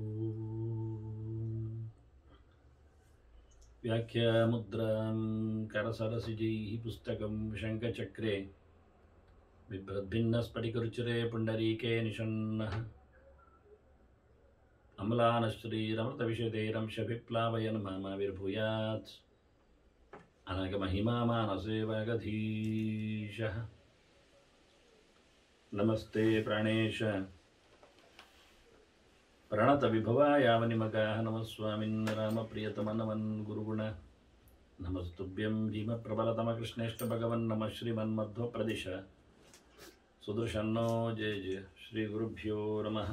व्याख्यामुद्रां करसरसिजैः पुस्तकं शङ्खचक्रे बिभ्रद्भिन्नस्फटिकरुचिरे पुण्डरीके निषण्णः अम्लानश्रीरमृतविशदैरंशभिप्लावयन् मामाविर्भूयात् अनगमहिमा मानसेवगधीशः नमस्ते प्राणेश प्रणतविभवायावनिमगाः नमः स्वामिन् रामप्रियतमनमन् गुरुगुण नमस्तुभ्यं भीमप्रबलतमकृष्णेष्टभगवन् नमः श्रीमन्मध्वप्रदिश सुदृशन्नो जय जय श्रीगुरुभ्यो नमः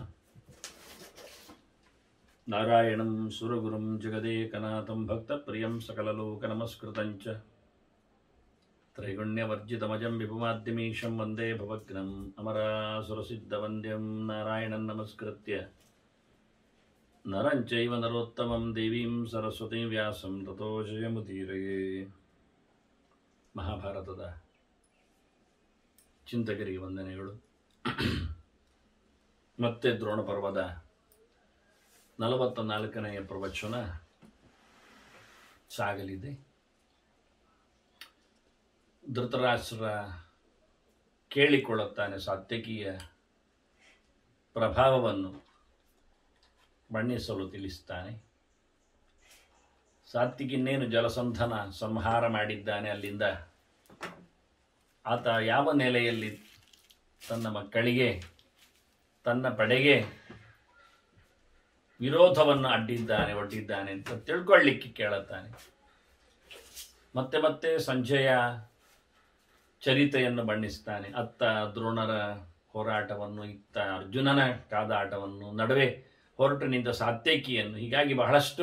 नारायणं सुरगुरुं जगदेकनाथं भक्तप्रियं सकललोकनमस्कृतं च त्रैगुण्यवर्जितमजं विभुमाद्यमीशं वन्दे भवग्नम् अमरासुरसिद्धवन्द्यं नारायणं नमस्कृत्य नरं चैव नरोत्तमं देवीं सरस्वतीं ವ್ಯಾಸಂ ತಥೋ ಜಯಮುದೀರಯೇ ಮಹಾಭಾರತದ ಚಿಂತಕರಿಗೆ ವಂದನೆಗಳು ಮತ್ತೆ ದ್ರೋಣ ಪರ್ವದ ನಲವತ್ತ ನಾಲ್ಕನೆಯ ಪ್ರವಚನ ಸಾಗಲಿದೆ ಧೃತರಾಷ್ಟ್ರ ಕೇಳಿಕೊಳ್ಳುತ್ತಾನೆ ಸಾತ್ಯಕಿಯ ಪ್ರಭಾವವನ್ನು ಬಣ್ಣಿಸಲು ತಿಳಿಸ್ತಾನೆ ಸಾತ್ವಿಕಿನ್ನೇನು ಜಲಸಂಧನ ಸಂಹಾರ ಮಾಡಿದ್ದಾನೆ ಅಲ್ಲಿಂದ ಆತ ಯಾವ ನೆಲೆಯಲ್ಲಿ ತನ್ನ ಮಕ್ಕಳಿಗೆ ತನ್ನ ಪಡೆಗೆ ವಿರೋಧವನ್ನು ಅಡ್ಡಿದ್ದಾನೆ ಒಡ್ಡಿದ್ದಾನೆ ಅಂತ ತಿಳ್ಕೊಳ್ಳಿಕ್ಕೆ ಕೇಳುತ್ತಾನೆ ಮತ್ತೆ ಮತ್ತೆ ಸಂಜೆಯ ಚರಿತೆಯನ್ನು ಬಣ್ಣಿಸ್ತಾನೆ ಅತ್ತ ದ್ರೋಣರ ಹೋರಾಟವನ್ನು ಇತ್ತ ಅರ್ಜುನನ ಕಾದಾಟವನ್ನು ನಡುವೆ ಹೊರಟು ನಿಂತ ಸಾತ್ಯಕಿಯನ್ನು ಹೀಗಾಗಿ ಬಹಳಷ್ಟು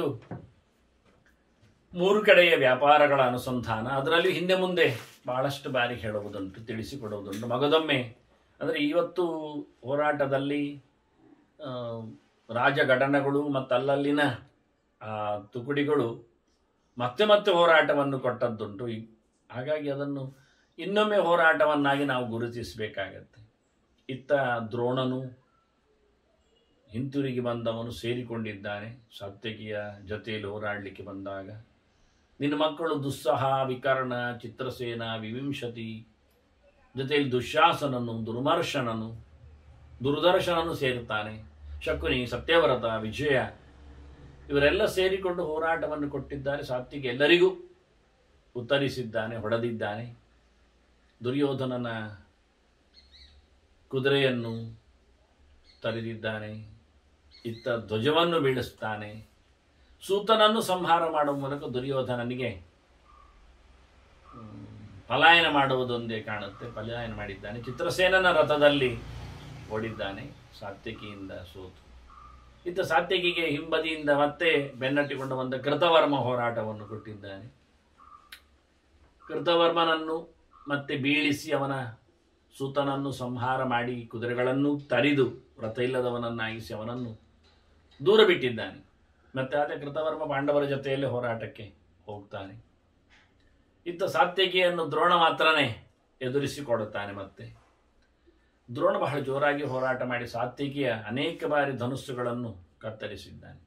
ಮೂರು ಕಡೆಯ ವ್ಯಾಪಾರಗಳ ಅನುಸಂಧಾನ ಅದರಲ್ಲಿ ಹಿಂದೆ ಮುಂದೆ ಬಹಳಷ್ಟು ಬಾರಿ ಹೇಳುವುದುಂಟು ತಿಳಿಸಿಕೊಡುವುದುಂಟು ಮಗದೊಮ್ಮೆ ಅಂದರೆ ಇವತ್ತು ಹೋರಾಟದಲ್ಲಿ ಆ, ರಾಜಘಟನೆಗಳು ಮತ್ತು ಅಲ್ಲಲ್ಲಿನ ಆ, ತುಕುಡಿಗಳು ಮತ್ತೆ ಮತ್ತೆ ಹೋರಾಟವನ್ನು ಕೊಟ್ಟದ್ದುಂಟು ಈ- ಹಾಗಾಗಿ ಅದನ್ನು ಇನ್ನೊಮ್ಮೆ ಹೋರಾಟವನ್ನಾಗಿ ನಾವು ಗುರುತಿಸಬೇಕಾಗತ್ತೆ ಇತ್ತ ದ್ರೋಣನು ಹಿಂತಿರುಗಿ ಬಂದವನು ಸೇರಿಕೊಂಡಿದ್ದಾನೆ ಸಾತ್ಯಕಿಯ ಜೊತೆಯಲ್ಲಿ ಹೋರಾಡಲಿಕ್ಕೆ ಬಂದಾಗ ನಿನ್ನ ಮಕ್ಕಳು ದುಸ್ಸಹ ವಿಕರ್ಣ ಚಿತ್ರಸೇನ ವಿವಿಂಶತಿ ಜೊತೆಯಲ್ಲಿ ದುಶ್ಯಾಸನನು ದುರ್ಮರ್ಶನನು ದುರ್ದರ್ಶನನು ಸೇರುತ್ತಾನೆ ಶಕುನಿ ಸತ್ಯವ್ರತ ವಿಜಯ ಇವರೆಲ್ಲ ಸೇರಿಕೊಂಡು ಹೋರಾಟವನ್ನು ಕೊಟ್ಟಿದ್ದಾರೆ ಸಾತ್ವಿಗೆ ಎಲ್ಲರಿಗೂ ಉತ್ತರಿಸಿದ್ದಾನೆ ಹೊಡೆದಿದ್ದಾನೆ ದುರ್ಯೋಧನನ ಕುದುರೆಯನ್ನು ತರಿದಿದ್ದಾನೆ ಇತ್ತ ಧ್ವಜವನ್ನು ಬೀಳಿಸ್ತಾನೆ ಸೂತನನ್ನು ಸಂಹಾರ ಮಾಡುವ ಮೂಲಕ ದುರ್ಯೋಧನನಿಗೆ ಹ್ಮ್, ಪಲಾಯನ ಮಾಡುವುದೊಂದೇ ಕಾಣುತ್ತೆ ಪಲಾಯನ ಮಾಡಿದ್ದಾನೆ ಚಿತ್ರಸೇನನ ರಥದಲ್ಲಿ ಓಡಿದ್ದಾನೆ ಸಾತ್ವಿಕಿಯಿಂದ ಸೋತು ಇತ್ತ ಸಾತ್ವಿಕಿಗೆ ಹಿಂಬದಿಯಿಂದ ಮತ್ತೆ ಬೆನ್ನಟ್ಟಿಕೊಂಡು ಬಂದ ಕೃತವರ್ಮ ಹೋರಾಟವನ್ನು ಕೊಟ್ಟಿದ್ದಾನೆ ಕೃತವರ್ಮನನ್ನು ಮತ್ತೆ ಬೀಳಿಸಿ ಅವನ ಸೂತನನ್ನು ಸಂಹಾರ ಮಾಡಿ ಕುದುರೆಗಳನ್ನು ತರಿದು ವ್ರತ ಇಲ್ಲದವನನ್ನಾಗಿಸಿ ಅವನನ್ನು ದೂರ ಬಿಟ್ಟಿದ್ದಾನೆ ಮತ್ತೆ ಆತ ಕೃತವರ್ಮ ಪಾಂಡವರ ಜೊತೆಯಲ್ಲಿ ಹೋರಾಟಕ್ಕೆ ಹೋಗ್ತಾನೆ ಇತ್ತ ಸಾತ್ಯಕಿಯನ್ನು ದ್ರೋಣ ಮಾತ್ರನೇ ಎದುರಿಸಿಕೊಡುತ್ತಾನೆ ಮತ್ತೆ ದ್ರೋಣ ಬಹಳ ಜೋರಾಗಿ ಹೋರಾಟ ಮಾಡಿ ಸಾತ್ವಿಕಿಯ ಅನೇಕ ಬಾರಿ ಧನುಸ್ಸುಗಳನ್ನು ಕತ್ತರಿಸಿದ್ದಾನೆ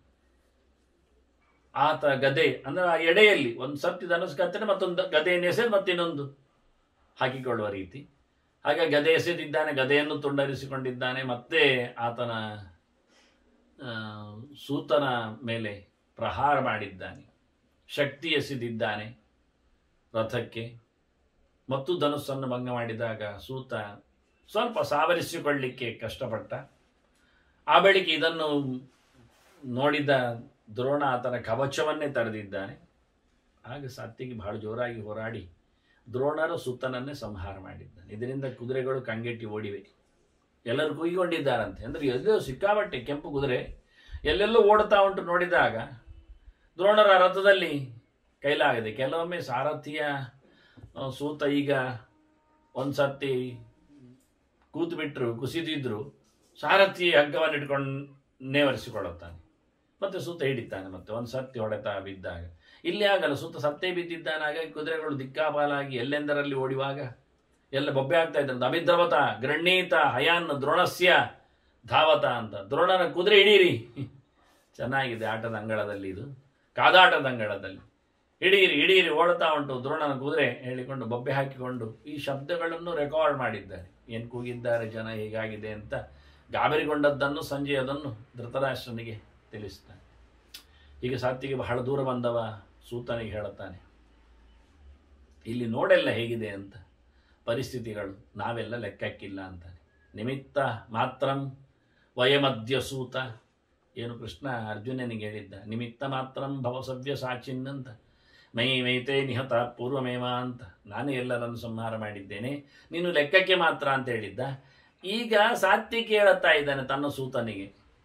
ಆತ ಗದೆ ಅಂದ್ರೆ ಆ ಎಡೆಯಲ್ಲಿ ಒಂದು ಸತ್ತಿ ಧನುಸ್ ಕತ್ತರಿ ಮತ್ತೊಂದು ಗದೆಯನ್ನು ಎಸೆದು ಮತ್ತಿನ್ನೊಂದು ಹಾಕಿಕೊಳ್ಳುವ ರೀತಿ ಹಾಗೆ ಗದೆ ಎಸೆದಿದ್ದಾನೆ ಗದೆಯನ್ನು ತುಂಡರಿಸಿಕೊಂಡಿದ್ದಾನೆ ಮತ್ತೆ ಆತನ ಆ, ಸೂತನ ಮೇಲೆ ಪ್ರಹಾರ ಮಾಡಿದ್ದಾನೆ ಶಕ್ತಿ ಎಸೆದಿದ್ದಾನೆ ರಥಕ್ಕೆ ಮತ್ತು ಧನುಸ್ಸನ್ನು ಭಂಗ ಮಾಡಿದಾಗ ಸೂತ ಸ್ವಲ್ಪ ಸಾವರಿಸಿಕೊಳ್ಳಿಕ್ಕೆ ಕಷ್ಟಪಟ್ಟ ಆ ಬಳಿಕ ಇದನ್ನು ನೋಡಿದ ದ್ರೋಣ ಆತನ ಕವಚವನ್ನೇ ತಡೆದಿದ್ದಾನೆ ಆಗ ಸಾತ್ವಿಗೆ ಬಹಳ ಜೋರಾಗಿ ಹೋರಾಡಿ ದ್ರೋಣರು ಸುತ್ತನನ್ನೇ ಸಂಹಾರ ಮಾಡಿದ್ದಾನೆ ಇದರಿಂದ ಕುದುರೆಗಳು ಕಂಗೆಟ್ಟಿ ಓಡಿವೆ ಎಲ್ಲರೂ ಕುಯ್ಕೊಂಡಿದ್ದಾರಂತೆ ಅಂದರೆ ಎಲ್ಲೋ ಸಿಕ್ಕಾಬಟ್ಟೆ ಕೆಂಪು ಕುದುರೆ ಎಲ್ಲೆಲ್ಲೋ ಓಡ್ತಾ ಉಂಟು ನೋಡಿದಾಗ ದ್ರೋಣರ ರಥದಲ್ಲಿ ಕೈಲಾಗಿದೆ ಕೆಲವೊಮ್ಮೆ ಸಾರಥಿಯ ಆ, ಸೂತ ಈಗ ಒಂದು ಸರ್ತಿ ಕೂತು ಬಿಟ್ಟರು ಕುಸಿದಿದ್ರು ಸಾರಥಿ ಹಗ್ಗವನ್ನು ಇಟ್ಕೊಂಡು ನೇವರಿಸಿಕೊಳ್ಳುತ್ತಾನೆ ಮತ್ತೆ ಸೂತ ಹಿಡಿತಾನೆ ಮತ್ತೆ ಒಂದು ಸರ್ತಿ ಹೊಡೆತ ಬಿದ್ದಾಗ ಇಲ್ಲಿ ಆಗಲ್ಲ ಸೂತ ಸತ್ತೇ ಬಿದ್ದಿದ್ದಾನೆ ಹಾಗಾಗಿ ಕುದುರೆಗಳು ದಿಕ್ಕಾಪಾಲಾಗಿ ಎಲ್ಲೆಂದರಲ್ಲಿ ಓಡಿವಾಗ ಎಲ್ಲ ಬೊಬ್ಬೆ ಆಗ್ತಾ ಇದ್ರಂತ ಅಭಿದ್ರವತ ಗೃಣೀತ ಹಯಾನ್ ದ್ರೋಣಸ್ಯ ಧಾವತ ಅಂತ ದ್ರೋಣನ ಕುದುರೆ ಹಿಡೀರಿ ಚೆನ್ನಾಗಿದೆ ಆಟದ ಅಂಗಳದಲ್ಲಿ ಇದು ಕಾದಾಟದ ಅಂಗಳದಲ್ಲಿ ಹಿಡೀರಿ ಹಿಡೀರಿ ಓಡ್ತಾ ಉಂಟು ದ್ರೋಣನ ಕುದುರೆ ಹೇಳಿಕೊಂಡು ಬೊಬ್ಬೆ ಹಾಕಿಕೊಂಡು ಈ ಶಬ್ದಗಳನ್ನು ರೆಕಾರ್ಡ್ ಮಾಡಿದ್ದಾರೆ ಏನು ಕೂಗಿದ್ದಾರೆ ಜನ ಹೀಗಾಗಿದೆ ಅಂತ ಗಾಬರಿಗೊಂಡದ್ದನ್ನು ಸಂಜೆ ಅದನ್ನು ಧೃತರಾಷ್ಟ್ರನಿಗೆ ತಿಳಿಸ್ತಾನೆ ಈಗ ಸಾತ್ವಿಗೆ ಬಹಳ ದೂರ ಬಂದವ ಸೂತನಿಗೆ ಹೇಳುತ್ತಾನೆ ಇಲ್ಲಿ ನೋಡೆಲ್ಲ ಹೇಗಿದೆ ಅಂತ ಪರಿಸ್ಥಿತಿಗಳು ನಾವೆಲ್ಲ ಲೆಕ್ಕಕ್ಕಿಲ್ಲ ಅಂತಾನೆ ನಿಮಿತ್ತ ಮಾತ್ರಂ ವಯಮದ್ಯ ಸೂತ ಏನು ಕೃಷ್ಣ ಅರ್ಜುನನಿಗೆ ಹೇಳಿದ್ದ ನಿಮಿತ್ತ ಮಾತ್ರಂ ಭವಸವ್ಯ ಸಾಚಿನ್ ಅಂತ ಮೈ ಮೈತೆ ನಿಹತ ಪೂರ್ವಮೇವ ಅಂತ ನಾನು ಎಲ್ಲರನ್ನು ಸಂಹಾರ ಮಾಡಿದ್ದೇನೆ ನೀನು ಲೆಕ್ಕಕ್ಕೆ ಮಾತ್ರ ಅಂತ ಹೇಳಿದ್ದ ಈಗ ಸಾತ್ವಿಕ ಹೇಳುತ್ತಾ ಇದ್ದಾನೆ ತನ್ನ ಸೂತನಿಗೆ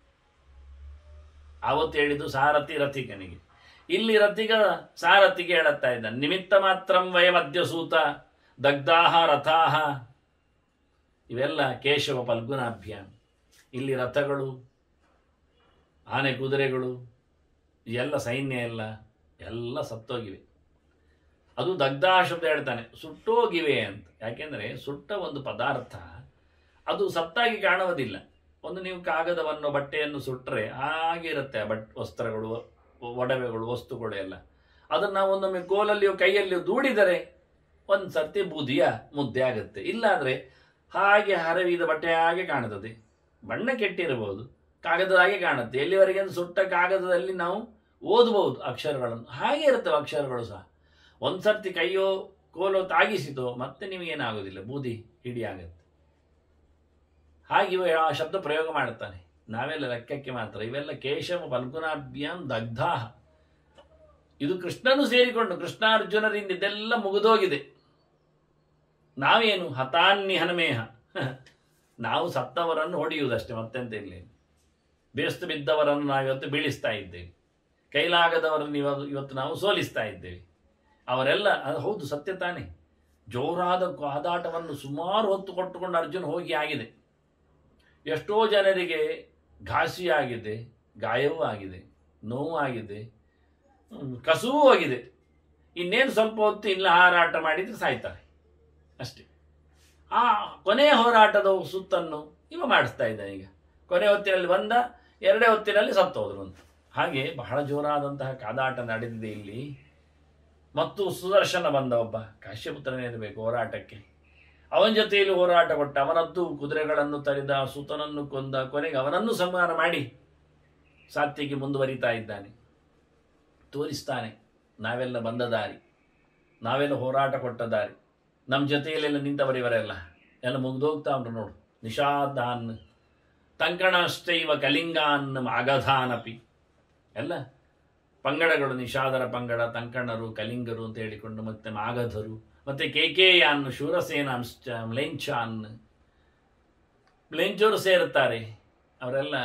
ಆವತ್ತು ಹೇಳಿದ್ದು ಸಾರಥಿ ರಥಿಕನಿಗೆ ಇಲ್ಲಿ ರಥಿಗ ಸಾರಥಿಗೆ ಹೇಳುತ್ತಾ ಇದ್ದಾನೆ ನಿಮಿತ್ತ ಮಾತ್ರಂ ವಯಮದ್ಯ ಸೂತ ದಗ್ಧಾಹ ರಥಾಹ ಇವೆಲ್ಲ ಕೇಶವ ಫಲ್ಗುನಾಭ್ಯಾಮ್ ಇಲ್ಲಿ ರಥಗಳು ಆನೆ ಕುದುರೆಗಳು ಎಲ್ಲ ಸೈನ್ಯ ಎಲ್ಲ ಎಲ್ಲ ಸತ್ತೋಗಿವೆ ಅದು ದಗ್ಧ ಶಬ್ದ ಹೇಳ್ತಾನೆ ಸುಟ್ಟೋಗಿವೆ ಅಂತ ಯಾಕೆಂದರೆ ಸುಟ್ಟ ಒಂದು ಪದಾರ್ಥ ಅದು ಸತ್ತಾಗಿ ಕಾಣುವುದಿಲ್ಲ ಒಂದು ನೀವು ಕಾಗದವನ್ನು ಬಟ್ಟೆಯನ್ನು ಸುಟ್ಟರೆ ಹಾಗಿರುತ್ತೆ ಆ ಬಟ್ ವಸ್ತ್ರಗಳು ಒಡವೆಗಳು ವಸ್ತುಗಳು ಎಲ್ಲ ಅದನ್ನು ನಾವು ಒಂದೊಮ್ಮೆ ಕೋಲಲ್ಲಿಯೋ ಕೈಯಲ್ಲಿಯೋ ದೂಡಿದರೆ ಒಂದು ಸರ್ತಿ ಬೂದಿಯ ಮುದ್ದೆ ಆಗುತ್ತೆ ಇಲ್ಲಾದರೆ ಹಾಗೆ ಹರವಿದ ಬಟ್ಟೆ ಹಾಗೆ ಕಾಣುತ್ತದೆ ಬಣ್ಣ ಕೆಟ್ಟಿರಬಹುದು ಕಾಗದದ ಹಾಗೆ ಕಾಣುತ್ತೆ ಎಲ್ಲಿವರೆಗೆ ಅಂದ್ರೆ ಸುಟ್ಟ ಕಾಗದದಲ್ಲಿ ನಾವು ಓದಬಹುದು ಅಕ್ಷರಗಳನ್ನು ಹಾಗೆ ಇರ್ತವೆ ಅಕ್ಷರಗಳು ಸಹ ಒಂದು ಸರ್ತಿ ಕೈಯೋ ಕೋಲೋ ತಾಗಿಸಿತೋ ಮತ್ತೆ ನಿಮಗೇನಾಗೋದಿಲ್ಲ ಬೂದಿ ಹಿಡಿ ಆಗುತ್ತೆ ಹಾಗೆ ಇವ ಆ ಶಬ್ದ ಪ್ರಯೋಗ ಮಾಡುತ್ತಾನೆ ನಾವೆಲ್ಲ ಲೆಕ್ಕಕ್ಕೆ ಮಾತ್ರ ಇವೆಲ್ಲ ಕೇಶವ ಫಲ್ಗುನಾಭ್ಯಾಂ ದಗ್ಧಾಹ ಇದು ಕೃಷ್ಣನು ಸೇರಿಕೊಂಡು ಕೃಷ್ಣಾರ್ಜುನರಿಂದ ಇದೆಲ್ಲ ಮುಗಿದೋಗಿದೆ ನಾವೇನು ಹತಾನ್ನಿಹನಮೇಹ ನಾವು ಸತ್ತವರನ್ನು ಹೊಡೆಯುವುದಷ್ಟೇ ಮತ್ತೆಂತ ಇಲ್ಲ ಬೇಸ್ತು ಬಿದ್ದವರನ್ನು ನಾವು ಇವತ್ತು ಬೀಳಿಸ್ತಾ ಇದ್ದೇವೆ ಕೈಲಾಗದವರನ್ನು ಇವತ್ತು ಇವತ್ತು ನಾವು ಸೋಲಿಸ್ತಾ ಇದ್ದೇವೆ ಅವರೆಲ್ಲ ಅದು ಹೌದು ಸತ್ಯ ತಾನೇ ಜೋರಾದ ಕಾದಾಟವನ್ನು ಸುಮಾರು ಹೊತ್ತು ಕೊಟ್ಟುಕೊಂಡು ಅರ್ಜುನ್ ಹೋಗಿ ಆಗಿದೆ ಎಷ್ಟೋ ಜನರಿಗೆ ಘಾಸಿಯಾಗಿದೆ ಗಾಯವೂ ಆಗಿದೆ ನೋವು ಆಗಿದೆ ಹ್ಮ್, ಕಸುವೂ ಆಗಿದೆ ಇನ್ನೇನು ಸ್ವಲ್ಪ ಹೊತ್ತು ಇಲ್ಲ ಹಾರಾಟ ಮಾಡಿದ್ರೆ ಸಾಯ್ತಾರೆ ಅಷ್ಟೇ ಆ ಕೊನೆಯ ಹೋರಾಟದ ಸುತ್ತನ್ನು ಇವ ಮಾಡಿಸ್ತಾ ಇದ್ದಾನೆ ಈಗ ಕೊನೆ ಹೊತ್ತಿನಲ್ಲಿ ಬಂದ ಎರಡೇ ಹೊತ್ತಿನಲ್ಲಿ ಸತ್ತೋದ್ರು ಅಂತ ಹಾಗೆ ಬಹಳ ಜೋರಾದಂತಹ ಕಾದಾಟ ನಡೆದಿದೆ ಇಲ್ಲಿ ಮತ್ತು ಸುದರ್ಶನ ಬಂದ ಒಬ್ಬ ಕಾಶ್ಯಪುತ್ರನೇ ಇರಬೇಕು ಹೋರಾಟಕ್ಕೆ ಅವನ ಜೊತೆಯಲ್ಲಿ ಹೋರಾಟ ಕೊಟ್ಟ ಅವನದ್ದು ಕುದುರೆಗಳನ್ನು ತರಿದ ಸುತನನ್ನು ಕೊಂದ ಕೊನೆಗೆ ಅವನನ್ನು ಸಂಹಾರ ಮಾಡಿ ಸಾತ್ವಿಗೆ ಮುಂದುವರಿತಾ ಇದ್ದಾನೆ ತೋರಿಸ್ತಾನೆ ನಾವೆಲ್ಲ ಬಂದ ದಾರಿ ನಾವೆಲ್ಲ ಹೋರಾಟ ಕೊಟ್ಟ ದಾರಿ ನಮ್ಮ ಜೊತೆಯಲ್ಲೆಲ್ಲ ನಿಂತವರು ಇವರೆಲ್ಲ ಎಲ್ಲ ಮುಗ್ದೋಗ್ತಾ ಉಂಟು ನೋಡು ನಿಷಾದಾನ್ ತಂಕಣಶ್ಚೈವ ಕಲಿಂಗಾನ್ ಅಗಧಾನಪಿ ಎಲ್ಲ ಪಂಗಡಗಳು ನಿಷಾದರ ಪಂಗಡ ತಂಕಣರು ಕಲಿಂಗರು ಅಂತ ಹೇಳಿಕೊಂಡು ಮತ್ತೆ ಮಾಗಧರು ಮತ್ತೆ ಕೇಕೇಯಾನ್ ಶೂರಸೇನಾಂಶ್ಚ ಮ್ಲೇಂಚಾನ್ ಮ್ಲೇಂಚೋರು ಸೇರುತ್ತಾರೆ ಅವರೆಲ್ಲ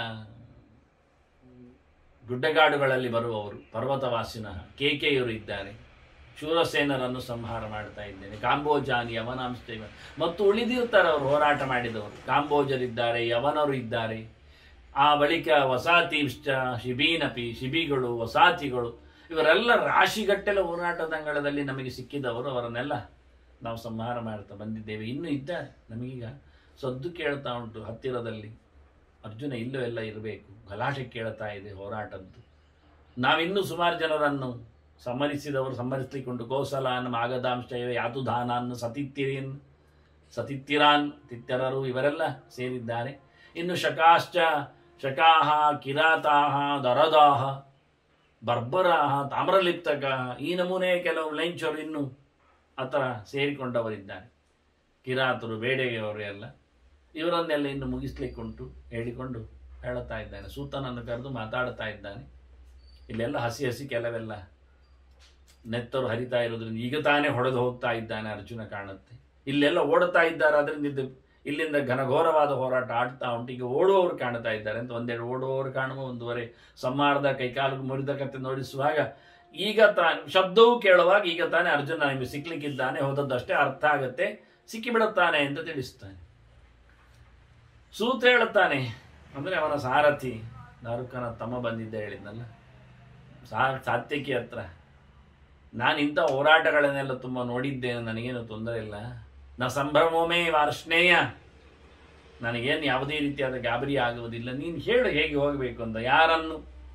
ಗುಡ್ಡಗಾಡುಗಳಲ್ಲಿ ಬರುವವರು ಪರ್ವತವಾಸಿನ ಕೇಕೆಯರು ಇದ್ದಾರೆ ಶೂರಸೇನರನ್ನು ಸಂಹಾರ ಮಾಡ್ತಾ ಇದ್ದೇನೆ ಕಾಂಬೋಜಾನಿ ಯವನಾಂಶ ಮತ್ತು ಉಳಿದಿರ್ತಾರೆ ಅವರು ಹೋರಾಟ ಮಾಡಿದವರು ಕಾಂಬೋಜರಿದ್ದಾರೆ ಯವನರು ಇದ್ದಾರೆ ಆ ಬಳಿಕ ವಸಾತಿಶ್ಚ ಶಿಬೀನಪಿ ಶಿಬಿಗಳು ವಸಾತಿಗಳು ಇವರೆಲ್ಲ ರಾಶಿಗಟ್ಟಲೆ ಹೋರಾಟದಂಗಳದಲ್ಲಿ ನಮಗೆ ಸಿಕ್ಕಿದವರು ಅವರನ್ನೆಲ್ಲ ನಾವು ಸಂಹಾರ ಮಾಡ್ತಾ ಬಂದಿದ್ದೇವೆ ಇನ್ನೂ ಇದ್ದಾರೆ ನಮಗೀಗ ಸದ್ದು ಕೇಳ್ತಾ ಉಂಟು ಹತ್ತಿರದಲ್ಲಿ ಅರ್ಜುನ ಇಲ್ಲೂ ಎಲ್ಲ ಇರಬೇಕು ಗಲಾಟೆ ಕೇಳ್ತಾ ಇದೆ ಹೋರಾಟದ್ದು ನಾವಿನ್ನೂ ಸುಮಾರು ಜನರನ್ನು ಸಂಹರಿಸಿದವರು ಸಂಹರಿಸಲಿಕ್ಕೊಂಡು ಕೌಸಲಾನ್ ಮಾಗದಾಂಶಯ ಯಾತುಧಾನಾನ್ ಸತಿತ್ತಿರಿನ್ ಸತಿತ್ತಿರಾನ್ ತಿತ್ಯರರು ಇವರೆಲ್ಲ ಸೇರಿದ್ದಾರೆ ಇನ್ನು ಶಕಾಶ್ಚ ಶಕಾಹ ಕಿರಾತಾಹ ದರದಾಹ ಬರ್ಬರಾಹ ತಾಮ್ರಲಿಪ್ತಕ ಈ ನಮೂನೆಯ ಕೆಲವು ಲೈಂಚರು ಇನ್ನು ಆ ಥರ ಸೇರಿಕೊಂಡವರಿದ್ದಾರೆ ಕಿರಾತರು ಬೇಡೆಗೆಯವರು ಎಲ್ಲ ಇವರನ್ನೆಲ್ಲ ಇನ್ನು ಮುಗಿಸ್ಲಿಕ್ಕುಂಟು ಹೇಳಿಕೊಂಡು ಹೇಳುತ್ತಾ ಇದ್ದಾನೆ ಸೂತನನ್ನು ಕರೆದು ಮಾತಾಡ್ತಾ ಇದ್ದಾನೆ ಇಲ್ಲೆಲ್ಲ ಹಸಿ ಹಸಿ ಕೆಲವೆಲ್ಲ ನೆತ್ತರು ಹರಿತಾ ಇರೋದ್ರಿಂದ ಈಗ ತಾನೇ ಹೊಡೆದು ಹೋಗ್ತಾ ಇದ್ದಾನೆ ಅರ್ಜುನ ಕಾಣುತ್ತೆ ಇಲ್ಲೆಲ್ಲ ಓಡುತ್ತಾ ಇದ್ದಾರೆ ಅದರಿಂದ ಇದು ಇಲ್ಲಿಂದ ಘನಘೋರವಾದ ಹೋರಾಟ ಆಡ್ತಾ ಉಂಟು ಈಗ ಓಡುವವರು ಕಾಣ್ತಾ ಇದ್ದಾರೆ ಅಂತ ಒಂದೆರಡು ಓಡುವವರು ಕಾಣುವ ಒಂದೂವರೆ ಸಂಹಾರದ ಕೈಕಾಲು ಮುರಿದ ಕತೆ ನೋಡಿಸುವಾಗ ಈಗ ತಾನು ಶಬ್ದವೂ ಕೇಳುವಾಗ ಈಗ ತಾನೇ ಅರ್ಜುನ ನಿಮಗೆ ಸಿಕ್ಲಿಕ್ಕಿದ್ದಾನೆ ಹೋದದ್ದಷ್ಟೇ ಅರ್ಥ ಆಗುತ್ತೆ ಸಿಕ್ಕಿಬಿಡುತ್ತಾನೆ ಅಂತ ತಿಳಿಸ್ತಾನೆ ಸೂತ ಹೇಳುತ್ತಾನೆ ಅಂದರೆ ಅವನ ಸಾರಥಿ ದಾರುಕನ ತಮ್ಮ ಬಂದಿದ್ದ ಹೇಳಿದ್ನಲ್ಲ ಸಾ ಸಾತ್ವಿಕಿ ಹತ್ರ ನಾನು ಇಂಥ ಹೋರಾಟಗಳನ್ನೆಲ್ಲ ತುಂಬ ನೋಡಿದ್ದೇನೆ ನನಗೇನು ತೊಂದರೆ ಇಲ್ಲ ನ ಸಂಭ್ರಮೋಮೇ ವಾರ್ಷ್ಣೇಯ ನನಗೇನು ಯಾವುದೇ ರೀತಿಯಾದ ಗಾಬರಿ ಆಗುವುದಿಲ್ಲ ನೀನು ಹೇಳು ಹೇಗೆ ಹೋಗಬೇಕು ಅಂತ ಯಾರನ್ನು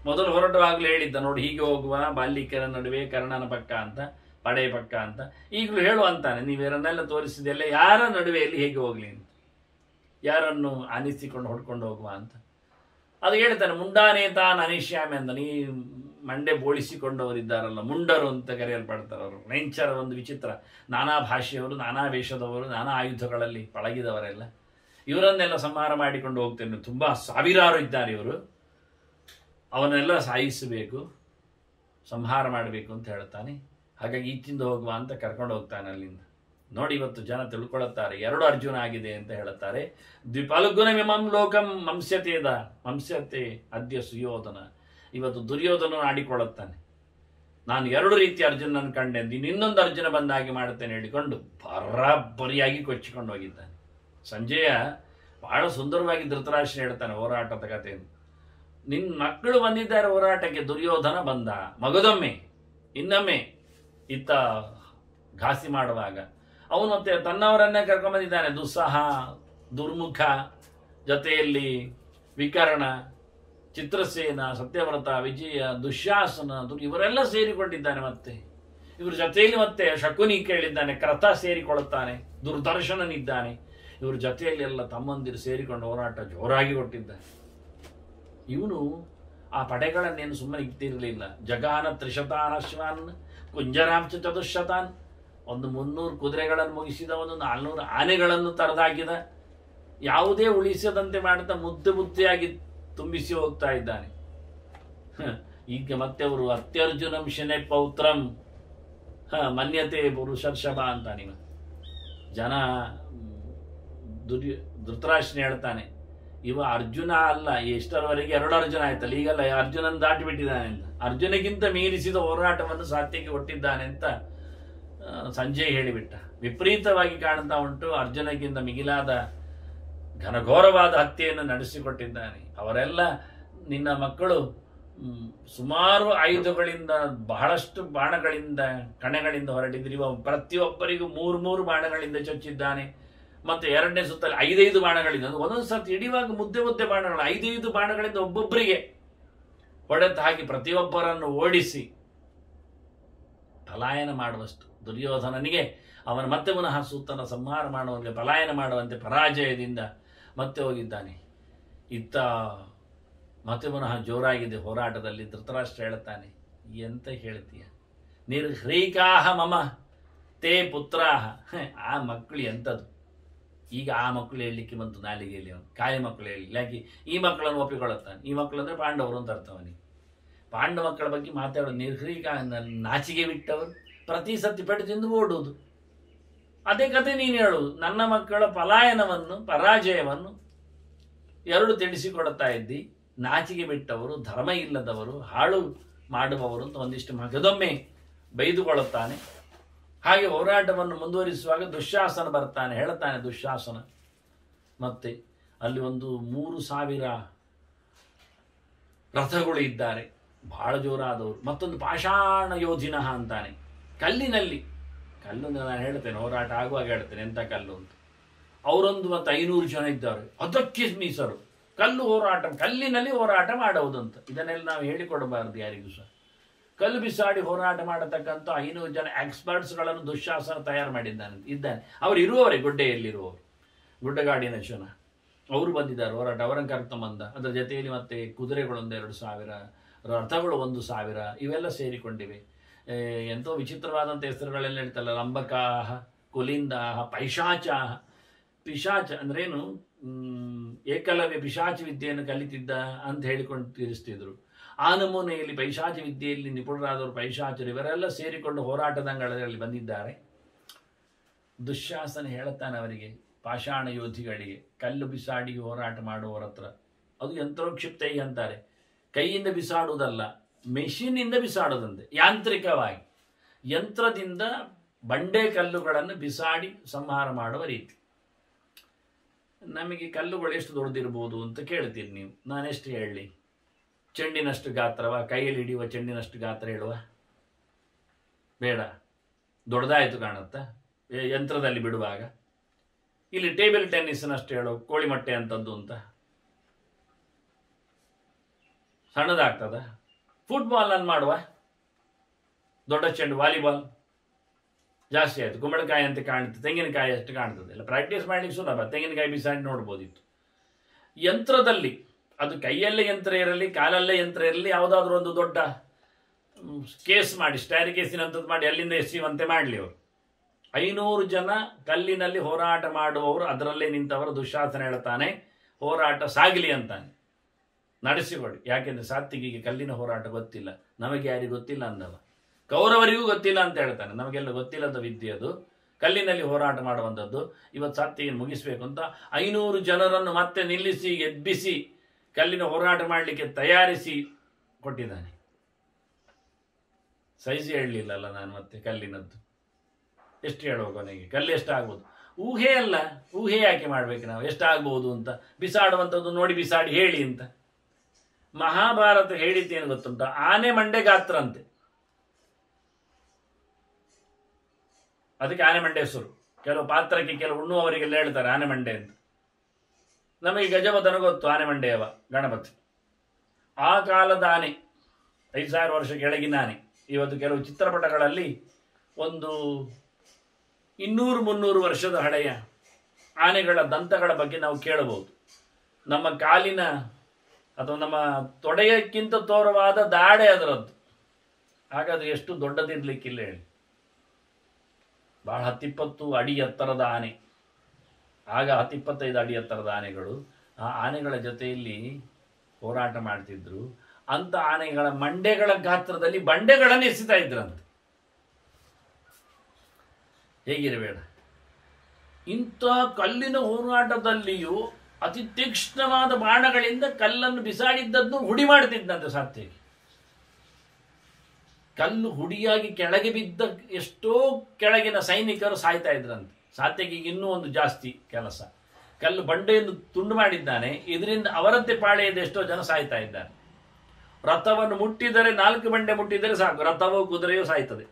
ಮೊದಲು ಹೊರಟವಾಗಲೂ ಹೇಳಿದ್ದ ನೋಡಿ ಹೀಗೆ ಹೋಗುವ ಬಾಲ್ಯಕರ ನಡುವೆ ಕರ್ಣನ ಪಕ್ಕ ಅಂತ ಪಡೆ ಪಕ್ಕ ಅಂತ ಈಗಲೂ ಹೇಳು ಅಂತಾನೆ ನೀವೇರನ್ನೆಲ್ಲ ತೋರಿಸಿದೆಲ್ಲ ಯಾರ ನಡುವೆಯಲ್ಲಿ ಹೇಗೆ ಹೋಗ್ಲಿ ಅಂತ ಯಾರನ್ನು ಆನಿಸಿಕೊಂಡು ಹೊಡ್ಕೊಂಡು ಹೋಗುವ ಅಂತ ಅದು ಹೇಳ್ತಾನೆ ಮುಂಡಾನೇ ತಾನು ಅನಿಶ್ಯಾಮಿ ಅಂತ ನೀ ಮಂಡೆ ಬೋಳಿಸಿಕೊಂಡವರಿದ್ದಾರಲ್ಲ ಮುಂಡರು ಅಂತ ಕರೆಯಲ್ಪಡ್ತಾರೆ ಅವರು ನೈಂಚರ ಒಂದು ವಿಚಿತ್ರ ನಾನಾ ಭಾಷೆಯವರು ನಾನಾ ವೇಷದವರು ನಾನಾ ಆಯುಧಗಳಲ್ಲಿ ಪಳಗಿದವರೆಲ್ಲ ಇವರನ್ನೆಲ್ಲ ಸಂಹಾರ ಮಾಡಿಕೊಂಡು ಹೋಗ್ತೇನೆ ತುಂಬಾ ಸಾವಿರಾರು ಇದ್ದಾರೆ ಇವರು ಅವನ್ನೆಲ್ಲ ಸಾಯಿಸಬೇಕು ಸಂಹಾರ ಮಾಡಬೇಕು ಅಂತ ಹೇಳ್ತಾನೆ ಹಾಗಾಗಿ ಈಚಿಂದ ಹೋಗುವ ಅಂತ ಕರ್ಕೊಂಡು ಹೋಗ್ತಾನೆ ಅಲ್ಲಿಂದ ನೋಡಿ ಇವತ್ತು ಜನ ತಿಳ್ಕೊಳ್ಳುತ್ತಾರೆ ಎರಡು ಅರ್ಜುನ ಆಗಿದೆ ಅಂತ ಹೇಳುತ್ತಾರೆ ದ್ವಿಪಲ್ಗುನ ವಿಮಂ ಲೋಕಂ ಮಂಸ್ಯತೆದ ಮಂಸ್ಯತೆ ಅದ್ಯ ಸುಯೋಧನ ಇವತ್ತು ದುರ್ಯೋಧನ ಆಡಿಕೊಳ್ಳುತ್ತಾನೆ ನಾನು ಎರಡು ರೀತಿಯ ಅರ್ಜುನನ್ನು ಕಂಡೆ ನೀನು ಇನ್ನೊಂದು ಅರ್ಜುನ ಬಂದಾಗಿ ಮಾಡುತ್ತೇನೆ ಹೇಳಿಕೊಂಡು ಬರಾಬರಿಯಾಗಿ ಕೊಚ್ಚಿಕೊಂಡು ಹೋಗಿದ್ದಾನೆ ಸಂಜೆಯ ಬಹಳ ಸುಂದರವಾಗಿ ಧೃತರಾಷ್ಟ್ರ ಹೇಳ್ತಾನೆ ಹೋರಾಟದ ಕಥೆಯನ್ನು ನಿನ್ನ ಮಕ್ಕಳು ಬಂದಿದ್ದಾರೆ ಹೋರಾಟಕ್ಕೆ ದುರ್ಯೋಧನ ಬಂದ ಮಗದೊಮ್ಮೆ ಇನ್ನೊಮ್ಮೆ ಇತ್ತ ಘಾಸಿ ಮಾಡುವಾಗ ಅವನು ಮತ್ತೆ ತನ್ನವರನ್ನೇ ಕರ್ಕೊಂಡ್ಬಂದಿದ್ದಾನೆ ದುಸ್ಸಹ ದುರ್ಮುಖ ಜೊತೆಯಲ್ಲಿ ವಿಕರ್ಣ ಚಿತ್ರಸೇನ ಸತ್ಯವ್ರತ ವಿಜಯ ದುಶ್ಯಾಸನ ದುರ್ ಇವರೆಲ್ಲ ಸೇರಿಕೊಂಡಿದ್ದಾನೆ ಮತ್ತೆ ಇವ್ರ ಜೊತೆಯಲ್ಲಿ ಮತ್ತೆ ಶಕುನಿ ಕೇಳಿದ್ದಾನೆ ಕ್ರತ ಸೇರಿಕೊಳ್ಳುತ್ತಾನೆ ದುರ್ದರ್ಶನನಿದ್ದಾನೆ ಇವ್ರ ಜೊತೆಯಲ್ಲಿ ಎಲ್ಲ ತಮ್ಮಂದಿರು ಸೇರಿಕೊಂಡು ಹೋರಾಟ ಜೋರಾಗಿ ಕೊಟ್ಟಿದ್ದಾನೆ ಇವನು ಆ ಪಡೆಗಳನ್ನೇನು ಸುಮ್ಮನೆ ಇಟ್ಟಿರಲಿಲ್ಲ ಜಗಾನ ತ್ರಿಶತಾನ್ ಅಶ್ವಾನ್ ಕುಂಜರಾಂಶ ಚತುಶತಾನ್ ಒಂದು ಮುನ್ನೂರು ಕುದುರೆಗಳನ್ನು ಮುಗಿಸಿದವನು ನಾಲ್ನೂರು ಆನೆಗಳನ್ನು ತರದಾಕಿದ ಯಾವುದೇ ಉಳಿಸದಂತೆ ಮಾಡುತ್ತಾ ಮುದ್ದೆ ಮುದ್ದೆಯಾಗಿ ತುಂಬಿಸಿ ಹೋಗ್ತಾ ಇದ್ದಾನೆ ಹ, ಈಗ ಮತ್ತೆ ಅವರು ಅತ್ಯರ್ಜುನಂ ಶನೆ ಪೌತ್ರಂ ಹ ಮನ್ಯತೆ ಪುರುಷರ್ಷಭ ಅಂತ ನೀವು ಜನ ಮ್, ದುರ್ಯ ಧೃತರಾಷ್ಟ್ರನ ಹೇಳ್ತಾನೆ ಇವ ಅರ್ಜುನ ಅಲ್ಲ ಎಷ್ಟರವರೆಗೆ ಎರಡು ಅರ್ಜುನ ಆಯ್ತಲ್ಲ ಈಗಲ್ಲ ಅರ್ಜುನನ್ ದಾಟಿ ಬಿಟ್ಟಿದ್ದಾನೆ ಅಂತ ಅರ್ಜುನಗಿಂತ ಮೀರಿಸಿದ ಹೋರಾಟವನ್ನು ಸಾತ್ಯಕ್ಕೆ ಕೊಟ್ಟಿದ್ದಾನೆ ಅಂತ ಆ, ಸಂಜಯ್ ಹೇಳಿಬಿಟ್ಟ ವಿಪರೀತವಾಗಿ ಕಾಣ್ತಾ ಉಂಟು ಅರ್ಜುನಗಿಂತ ಮಿಗಿಲಾದ ಘನಘೋರವಾದ ಹತ್ಯೆಯನ್ನು ನಡೆಸಿಕೊಟ್ಟಿದ್ದಾನೆ ಅವರೆಲ್ಲ ನಿನ್ನ ಮಕ್ಕಳು ಮ್, ಸುಮಾರು ಆಯುಧಗಳಿಂದ ಬಹಳಷ್ಟು ಬಾಣಗಳಿಂದ ಕಣಗಳಿಂದ ಹೊರಟಿದ್ರು ಇವ ಪ್ರತಿಯೊಬ್ಬರಿಗೂ ಮೂರು ಮೂರು ಬಾಣಗಳಿಂದ ಚೊಚ್ಚಿದ್ದಾನೆ ಮತ್ತೆ ಎರಡನೇ ಸುತ್ತಲ್ಲಿ ಐದೈದು ಬಾಣಗಳಿಂದ ಅದು ಒಂದೊಂದು ಸರ್ತಿ ಹಿಡಿಯುವಾಗ ಮುದ್ದೆ ಮುದ್ದೆ ಬಾಣಗಳು ಐದೈದು ಬಾಣಗಳಿಂದ ಒಬ್ಬೊಬ್ಬರಿಗೆ ಹೊಡೆತ ಹಾಕಿ ಪ್ರತಿಯೊಬ್ಬರನ್ನು ಓಡಿಸಿ ಪಲಾಯನ ಮಾಡುವಷ್ಟು ದುರ್ಯೋಧನನಿಗೆ ಅವನ ಮತ್ತೆ ಪುನಃ ಸೂತನ ಸಂಹಾರ ಮಾಡುವಂತೆ ಪಲಾಯನ ಮಾಡುವಂತೆ ಪರಾಜಯದಿಂದ ಮತ್ತೆ ಹೋಗಿದ್ದಾನೆ ಇತ್ತ ಮತ್ತೆ ಪುನಃ ಜೋರಾಗಿದೆ ಹೋರಾಟದಲ್ಲಿ ಧೃತರಾಷ್ಟ್ರ ಹೇಳುತ್ತಾನೆ ಎಂತ ಹೇಳ್ತೀಯ ನಿರ್ಹ್ರೀಕಾಹ ಮಮ ತೇ ಪುತ್ರಾಹ ಹ, ಆ ಮಕ್ಕಳು ಎಂಥದ್ದು ಈಗ ಆ ಮಕ್ಕಳು ಹೇಳಲಿಕ್ಕೆ ಬಂತು ನಾಲಿಗೆಯಲ್ಲಿ ಅವನು ಕಾಯಿ ಮಕ್ಕಳು ಹೇಳಿ ಯಾಕೆ ಈ ಮಕ್ಕಳನ್ನು ಒಪ್ಪಿಕೊಳ್ಳುತ್ತಾನೆ ಈ ಮಕ್ಕಳು ಅಂದರೆ ಪಾಂಡವರು ಅಂತ ಅರ್ಥ ಅವನಿಗೆ ಪಾಂಡ ಮಕ್ಕಳ ಬಗ್ಗೆ ಮಾತಾಡೋದು ನಿರ್ಹ್ರೀಕ ನಾಚಿಗೆ ಬಿಟ್ಟವರು ಪ್ರತಿ ಸತಿ ಪೆಟ್ಟು ತಿಂದು ಓಡುವುದು ಅದೇ ಕತೆ ನೀನು ಹೇಳುವುದು ನನ್ನ ಮಕ್ಕಳ ಪಲಾಯನವನ್ನು ಪರಾಜಯವನ್ನು ಎರಡು ತಿಳಿಸಿಕೊಡುತ್ತಾ ಇದ್ದಿ ನಾಚಿಗೆ ಬಿಟ್ಟವರು ಧರ್ಮ ಇಲ್ಲದವರು ಹಾಳು ಮಾಡುವವರು ಅಂತ ಒಂದಿಷ್ಟು ಮಗದೊಮ್ಮೆ ಬೈದುಕೊಳ್ಳುತ್ತಾನೆ ಹಾಗೆ ಹೋರಾಟವನ್ನು ಮುಂದುವರಿಸುವಾಗ ದುಶ್ಯಾಸನ ಬರ್ತಾನೆ ಹೇಳ್ತಾನೆ ದುಶ್ಯಾಸನ ಮತ್ತೆ ಅಲ್ಲಿ ಒಂದು ಮೂರು ಸಾವಿರ ರಥಗಳು ಇದ್ದಾರೆ ಬಹಳ ಜೋರಾದವರು ಮತ್ತೊಂದು ಪಾಷಾಣ ಯೋಧಿನಃ ಅಂತಾನೆ ಕಲ್ಲಿನಲ್ಲಿ ಕಲ್ಲು ನಾನು ಹೇಳ್ತೇನೆ ಹೋರಾಟ ಆಗುವಾಗ ಹೇಳ್ತೇನೆ ಎಂಥ ಕಲ್ಲು ಅಂತ ಅವರೊಂದು ಮತ್ತು ಐನೂರು ಜನ ಇದ್ದಾರೆ ಅದಕ್ಕೆ ಮೀಸರು ಕಲ್ಲು ಹೋರಾಟ ಕಲ್ಲಿನಲ್ಲಿ ಹೋರಾಟ ಮಾಡುವುದು ಅಂತ ಇದನ್ನೆಲ್ಲ ನಾವು ಹೇಳಿಕೊಡಬಾರದು ಯಾರಿಗೂ ಸಹ ಕಲ್ಲು ಬಿಸಾಡಿ ಹೋರಾಟ ಮಾಡತಕ್ಕಂಥ ಐನೂರು ಜನ ಎಕ್ಸ್ಪರ್ಟ್ಸ್ಗಳನ್ನು ದುಶ್ಯಾಸನ ತಯಾರು ಮಾಡಿದ್ದಾನೆ ಇದ್ದಾನೆ ಅವರು ಇರುವವರೇ ಗುಡ್ಡೆಯಲ್ಲಿರುವವರು ಗುಡ್ಡಗಾಡಿನ ಜನ ಅವರು ಬಂದಿದ್ದಾರೆ ಹೋರಾಟ ಅವರನ್ನು ಕರ್ತಂಬಂದ ಅದರ ಜೊತೆಯಲ್ಲಿ ಮತ್ತೆ ಕುದುರೆಗಳೊಂದು ಎರಡು ಸಾವಿರ ರಥಗಳು ಒಂದು ಸಾವಿರ ಇವೆಲ್ಲ ಸೇರಿಕೊಂಡಿವೆ ಏ, ಎಂತೋ ವಿಚಿತ್ರವಾದಂಥ ಹೆಸರುಗಳೆಲ್ಲ ಹೇಳ್ತಲ್ಲ ಲಂಬಕಾಹ ಕುಲಿಂದಾಹ ಪೈಶಾಚಾಹ ಪಿಶಾಚ ಅಂದ್ರೇನು ಮ್, ಏಕಲವ್ಯ ಪಿಶಾಚ ವಿದ್ಯೆಯನ್ನು ಕಲಿತಿದ್ದ ಅಂತ ಹೇಳಿಕೊಂಡು ತಿಳಿಸ್ತಿದ್ರು ಆ ನಮೂನೆಯಲ್ಲಿ ಪೈಶಾಚ ವಿದ್ಯೆಯಲ್ಲಿ ನಿಪುಣರಾದವರು ಪೈಶಾಚರು ಇವರೆಲ್ಲ ಸೇರಿಕೊಂಡು ಹೋರಾಟದಂಗಳಲ್ಲಿ ಬಂದಿದ್ದಾರೆ ದುಶ್ಯಾಸನ ಹೇಳುತ್ತಾನೆ ಅವರಿಗೆ ಪಾಷಾಣ ಯೋಧಿಗಳಿಗೆ ಕಲ್ಲು ಬಿಸಾಡಿ ಹೋರಾಟ ಮಾಡುವವರ ಹತ್ರ ಅದು ಯಂತ್ರೋಕ್ಷಿಪ್ತೈ ಅಂತಾರೆ ಕೈಯಿಂದ ಬಿಸಾಡುವುದಲ್ಲ ಮೆಷಿನಿಂದ ಬಿಸಾಡೋದಂತೆ ಯಾಂತ್ರಿಕವಾಗಿ ಯಂತ್ರದಿಂದ ಬಂಡೆ ಕಲ್ಲುಗಳನ್ನು ಬಿಸಾಡಿ ಸಂಹಾರ ಮಾಡುವ ರೀತಿ ನಮಗೆ ಕಲ್ಲುಗಳು ಎಷ್ಟು ದೊಡ್ಡದಿರ್ಬೋದು ಅಂತ ಕೇಳ್ತೀರಿ ನೀವು ನಾನೆಷ್ಟು ಹೇಳಲಿ ಚೆಂಡಿನಷ್ಟು ಗಾತ್ರವ ಕೈಯಲ್ಲಿ ಹಿಡಿಯುವ ಚೆಂಡಿನಷ್ಟು ಗಾತ್ರ ಹೇಳುವ ಬೇಡ ದೊಡ್ಡದಾಯಿತು ಕಾಣುತ್ತಾ ಏ- ಯಂತ್ರದಲ್ಲಿ ಬಿಡುವಾಗ ಇಲ್ಲಿ ಟೇಬಲ್ ಟೆನ್ನಿಸ್ನಷ್ಟು ಹೇಳು ಕೋಳಿ ಮೊಟ್ಟೆ ಅಂತದ್ದು ಅಂತ ಸಣ್ಣದಾಗ್ತದ ಫುಟ್ಬಾಲನ್ನು ಮಾಡುವ ದೊಡ್ಡ ಚೆಂಡು ವಾಲಿಬಾಲ್ ಜಾಸ್ತಿ ಆಯಿತು ಕುಂಬಳಕಾಯಿ ಅಂತ ಕಾಣ್ತದೆ ತೆಂಗಿನಕಾಯಿ ಅಷ್ಟು ಕಾಣ್ತದೆ ಇಲ್ಲ ಪ್ರಾಕ್ಟೀಸ್ ಮಾಡ್ಲಿಕ್ಕೆ ಸುಲಭ ತೆಂಗಿನಕಾಯಿ ಬಿಸಾಡಿ ನೋಡ್ಬೋದಿತ್ತು ಯಂತ್ರದಲ್ಲಿ ಅದು ಕೈಯಲ್ಲೇ ಯಂತ್ರ ಇರಲಿ ಕಾಲಲ್ಲೇ ಯಂತ್ರ ಇರಲಿ ಯಾವುದಾದ್ರೂ ಒಂದು ದೊಡ್ಡ ಮ್, ಕೇಸ್ ಮಾಡಿ ಸ್ಟ್ಯಾರಿ ಕೇಸಿನಂಥದ್ದು ಮಾಡಿ ಅಲ್ಲಿಂದ ಎಸೆಯುವಂತೆ ಮಾಡಲಿ ಅವರು ಐನೂರು ಜನ ಕಲ್ಲಿನಲ್ಲಿ ಹೋರಾಟ ಮಾಡುವವರು ಅದರಲ್ಲೇ ನಿಂತವರು ದುಶಾಸನ ಹೇಳ್ತಾನೆ ಹೋರಾಟ ಸಾಗಲಿ ಅಂತಾನೆ ನಡೆಸಿಕೊಡಿ ಯಾಕೆಂದ್ರೆ ಸಾತ್ವಿಕಿಗೆ ಕಲ್ಲಿನ ಹೋರಾಟ ಗೊತ್ತಿಲ್ಲ ನಮಗೆ ಯಾರಿಗೂ ಗೊತ್ತಿಲ್ಲ ಅಂದವ ಕೌರವರಿಗೂ ಗೊತ್ತಿಲ್ಲ ಅಂತ ಹೇಳ್ತಾನೆ ನಮಗೆಲ್ಲ ಗೊತ್ತಿಲ್ಲದ ವಿದ್ಯೆ ಅದು ಕಲ್ಲಿನಲ್ಲಿ ಹೋರಾಟ ಮಾಡುವಂಥದ್ದು ಇವತ್ತು ಸಾತ್ವಿಗೆ ಮುಗಿಸ್ಬೇಕು ಅಂತ ಐನೂರು ಜನರನ್ನು ಮತ್ತೆ ನಿಲ್ಲಿಸಿ ಎಬ್ಬಿಸಿ ಕಲ್ಲಿನ ಹೋರಾಟ ಮಾಡಲಿಕ್ಕೆ ತಯಾರಿಸಿ ಕೊಟ್ಟಿದ್ದಾನೆ ಸೈಜ್ ಹೇಳಲಿಲ್ಲಲ್ಲ ನಾನು ಮತ್ತೆ ಕಲ್ಲಿನದ್ದು ಎಷ್ಟು ಹೇಳುವ ಕೊನೆಗೆ ಕಲ್ಲು ಎಷ್ಟಾಗ್ಬೋದು ಊಹೆ ಅಲ್ಲ ಊಹೆ ಯಾಕೆ ಮಾಡ್ಬೇಕು ನಾವು ಎಷ್ಟಾಗ್ಬೋದು ಅಂತ ಬಿಸಾಡುವಂಥದ್ದು ನೋಡಿ ಬಿಸಾಡಿ ಹೇಳಿ ಅಂತ ಮಹಾಭಾರತ ಹೇಳಿದ್ದೇನು ಗೊತ್ತುಂಟ ಆನೆ ಮಂಡೆ ಗಾತ್ರ ಅಂತೆ ಅದಕ್ಕೆ ಆನೆ ಮಂಡೆ ಹೆಸರು ಕೆಲವು ಪಾತ್ರಕ್ಕೆ ಕೆಲವು ಉಣ್ಣುವವರಿಗೆಲ್ಲ ಹೇಳ್ತಾರೆ ಆನೆ ಮಂಡೆ ಅಂತ ನಮಗೆ ಗಜವದನ ಗೊತ್ತು ಆನೆ ಮಂಡೆಯವ ಗಣಪತಿ ಆ ಕಾಲದ ಆನೆ ಐದು ಸಾವಿರ ವರ್ಷ ಕೆಳಗಿನ ಆನೆ ಇವತ್ತು ಕೆಲವು ಚಿತ್ರಪಟಗಳಲ್ಲಿ ಒಂದು ಇನ್ನೂರು ಮುನ್ನೂರು ವರ್ಷದ ಹಳೆಯ ಆನೆಗಳ ದಂತಗಳ ಬಗ್ಗೆ ನಾವು ಕೇಳಬಹುದು ನಮ್ಮ ಕಾಲಿನ ಅಥವಾ ನಮ್ಮ ತೊಡೆಯಕ್ಕಿಂತ ತೋರವಾದ ದಾಡೆ ಅದರದ್ದು ಹಾಗಾದ್ರೆ ಎಷ್ಟು ದೊಡ್ಡದಿರ್ಲಿಕ್ಕಿಲ್ಲ ಹೇಳಿ ಬಹಳ ಹತ್ತಿಪ್ಪತ್ತು ಅಡಿ ಎತ್ತರದ ಆನೆ ಆಗ ಹತ್ತಿಪ್ಪತ್ತೈದು ಅಡಿ ಎತ್ತರದ ಆನೆಗಳು ಆ ಆನೆಗಳ ಜೊತೆಯಲ್ಲಿ ಹೋರಾಟ ಮಾಡ್ತಿದ್ರು ಅಂತ ಆನೆಗಳ ಮಂಡೆಗಳ ಗಾತ್ರದಲ್ಲಿ ಬಂಡೆಗಳನ್ನು ಎಸಿತಾ ಇದ್ರಂತೆ ಹೇಗಿರಬೇಡ ಇಂಥ ಕಲ್ಲಿನ ಹೋರಾಟದಲ್ಲಿಯೂ ಅತಿ ತೀಕ್ಷ್ಣವಾದ ಬಾಣಗಳಿಂದ ಕಲ್ಲನ್ನು ಬಿಸಾಡಿದ್ದನ್ನು ಹುಡಿ ಮಾಡ್ತಿದ್ದಂತೆ ಸಾತ್ವಿಗೆ ಕಲ್ಲು ಹುಡಿಯಾಗಿ ಕೆಳಗೆ ಬಿದ್ದ ಎಷ್ಟೋ ಕೆಳಗಿನ ಸೈನಿಕರು ಸಾಯ್ತಾ ಇದ್ರಂತೆ ಸಾತ್ಯಕಿಗೆ ಇನ್ನೂ ಒಂದು ಜಾಸ್ತಿ ಕೆಲಸ ಕಲ್ಲು ಬಂಡೆಯನ್ನು ತುಂಡು ಮಾಡಿದ್ದಾನೆ ಇದರಿಂದ ಅವರಂತೆ ಪಾಳೆಯದ ಎಷ್ಟೋ ಜನ ಸಾಯ್ತಾ ಇದ್ದಾರೆ ರಥವನ್ನು ಮುಟ್ಟಿದರೆ ನಾಲ್ಕು ಬಂಡೆ ಮುಟ್ಟಿದರೆ ಸಾಕು ರಥವೋ ಕುದುರೆಯೋ ಸಾಯ್ತದೆ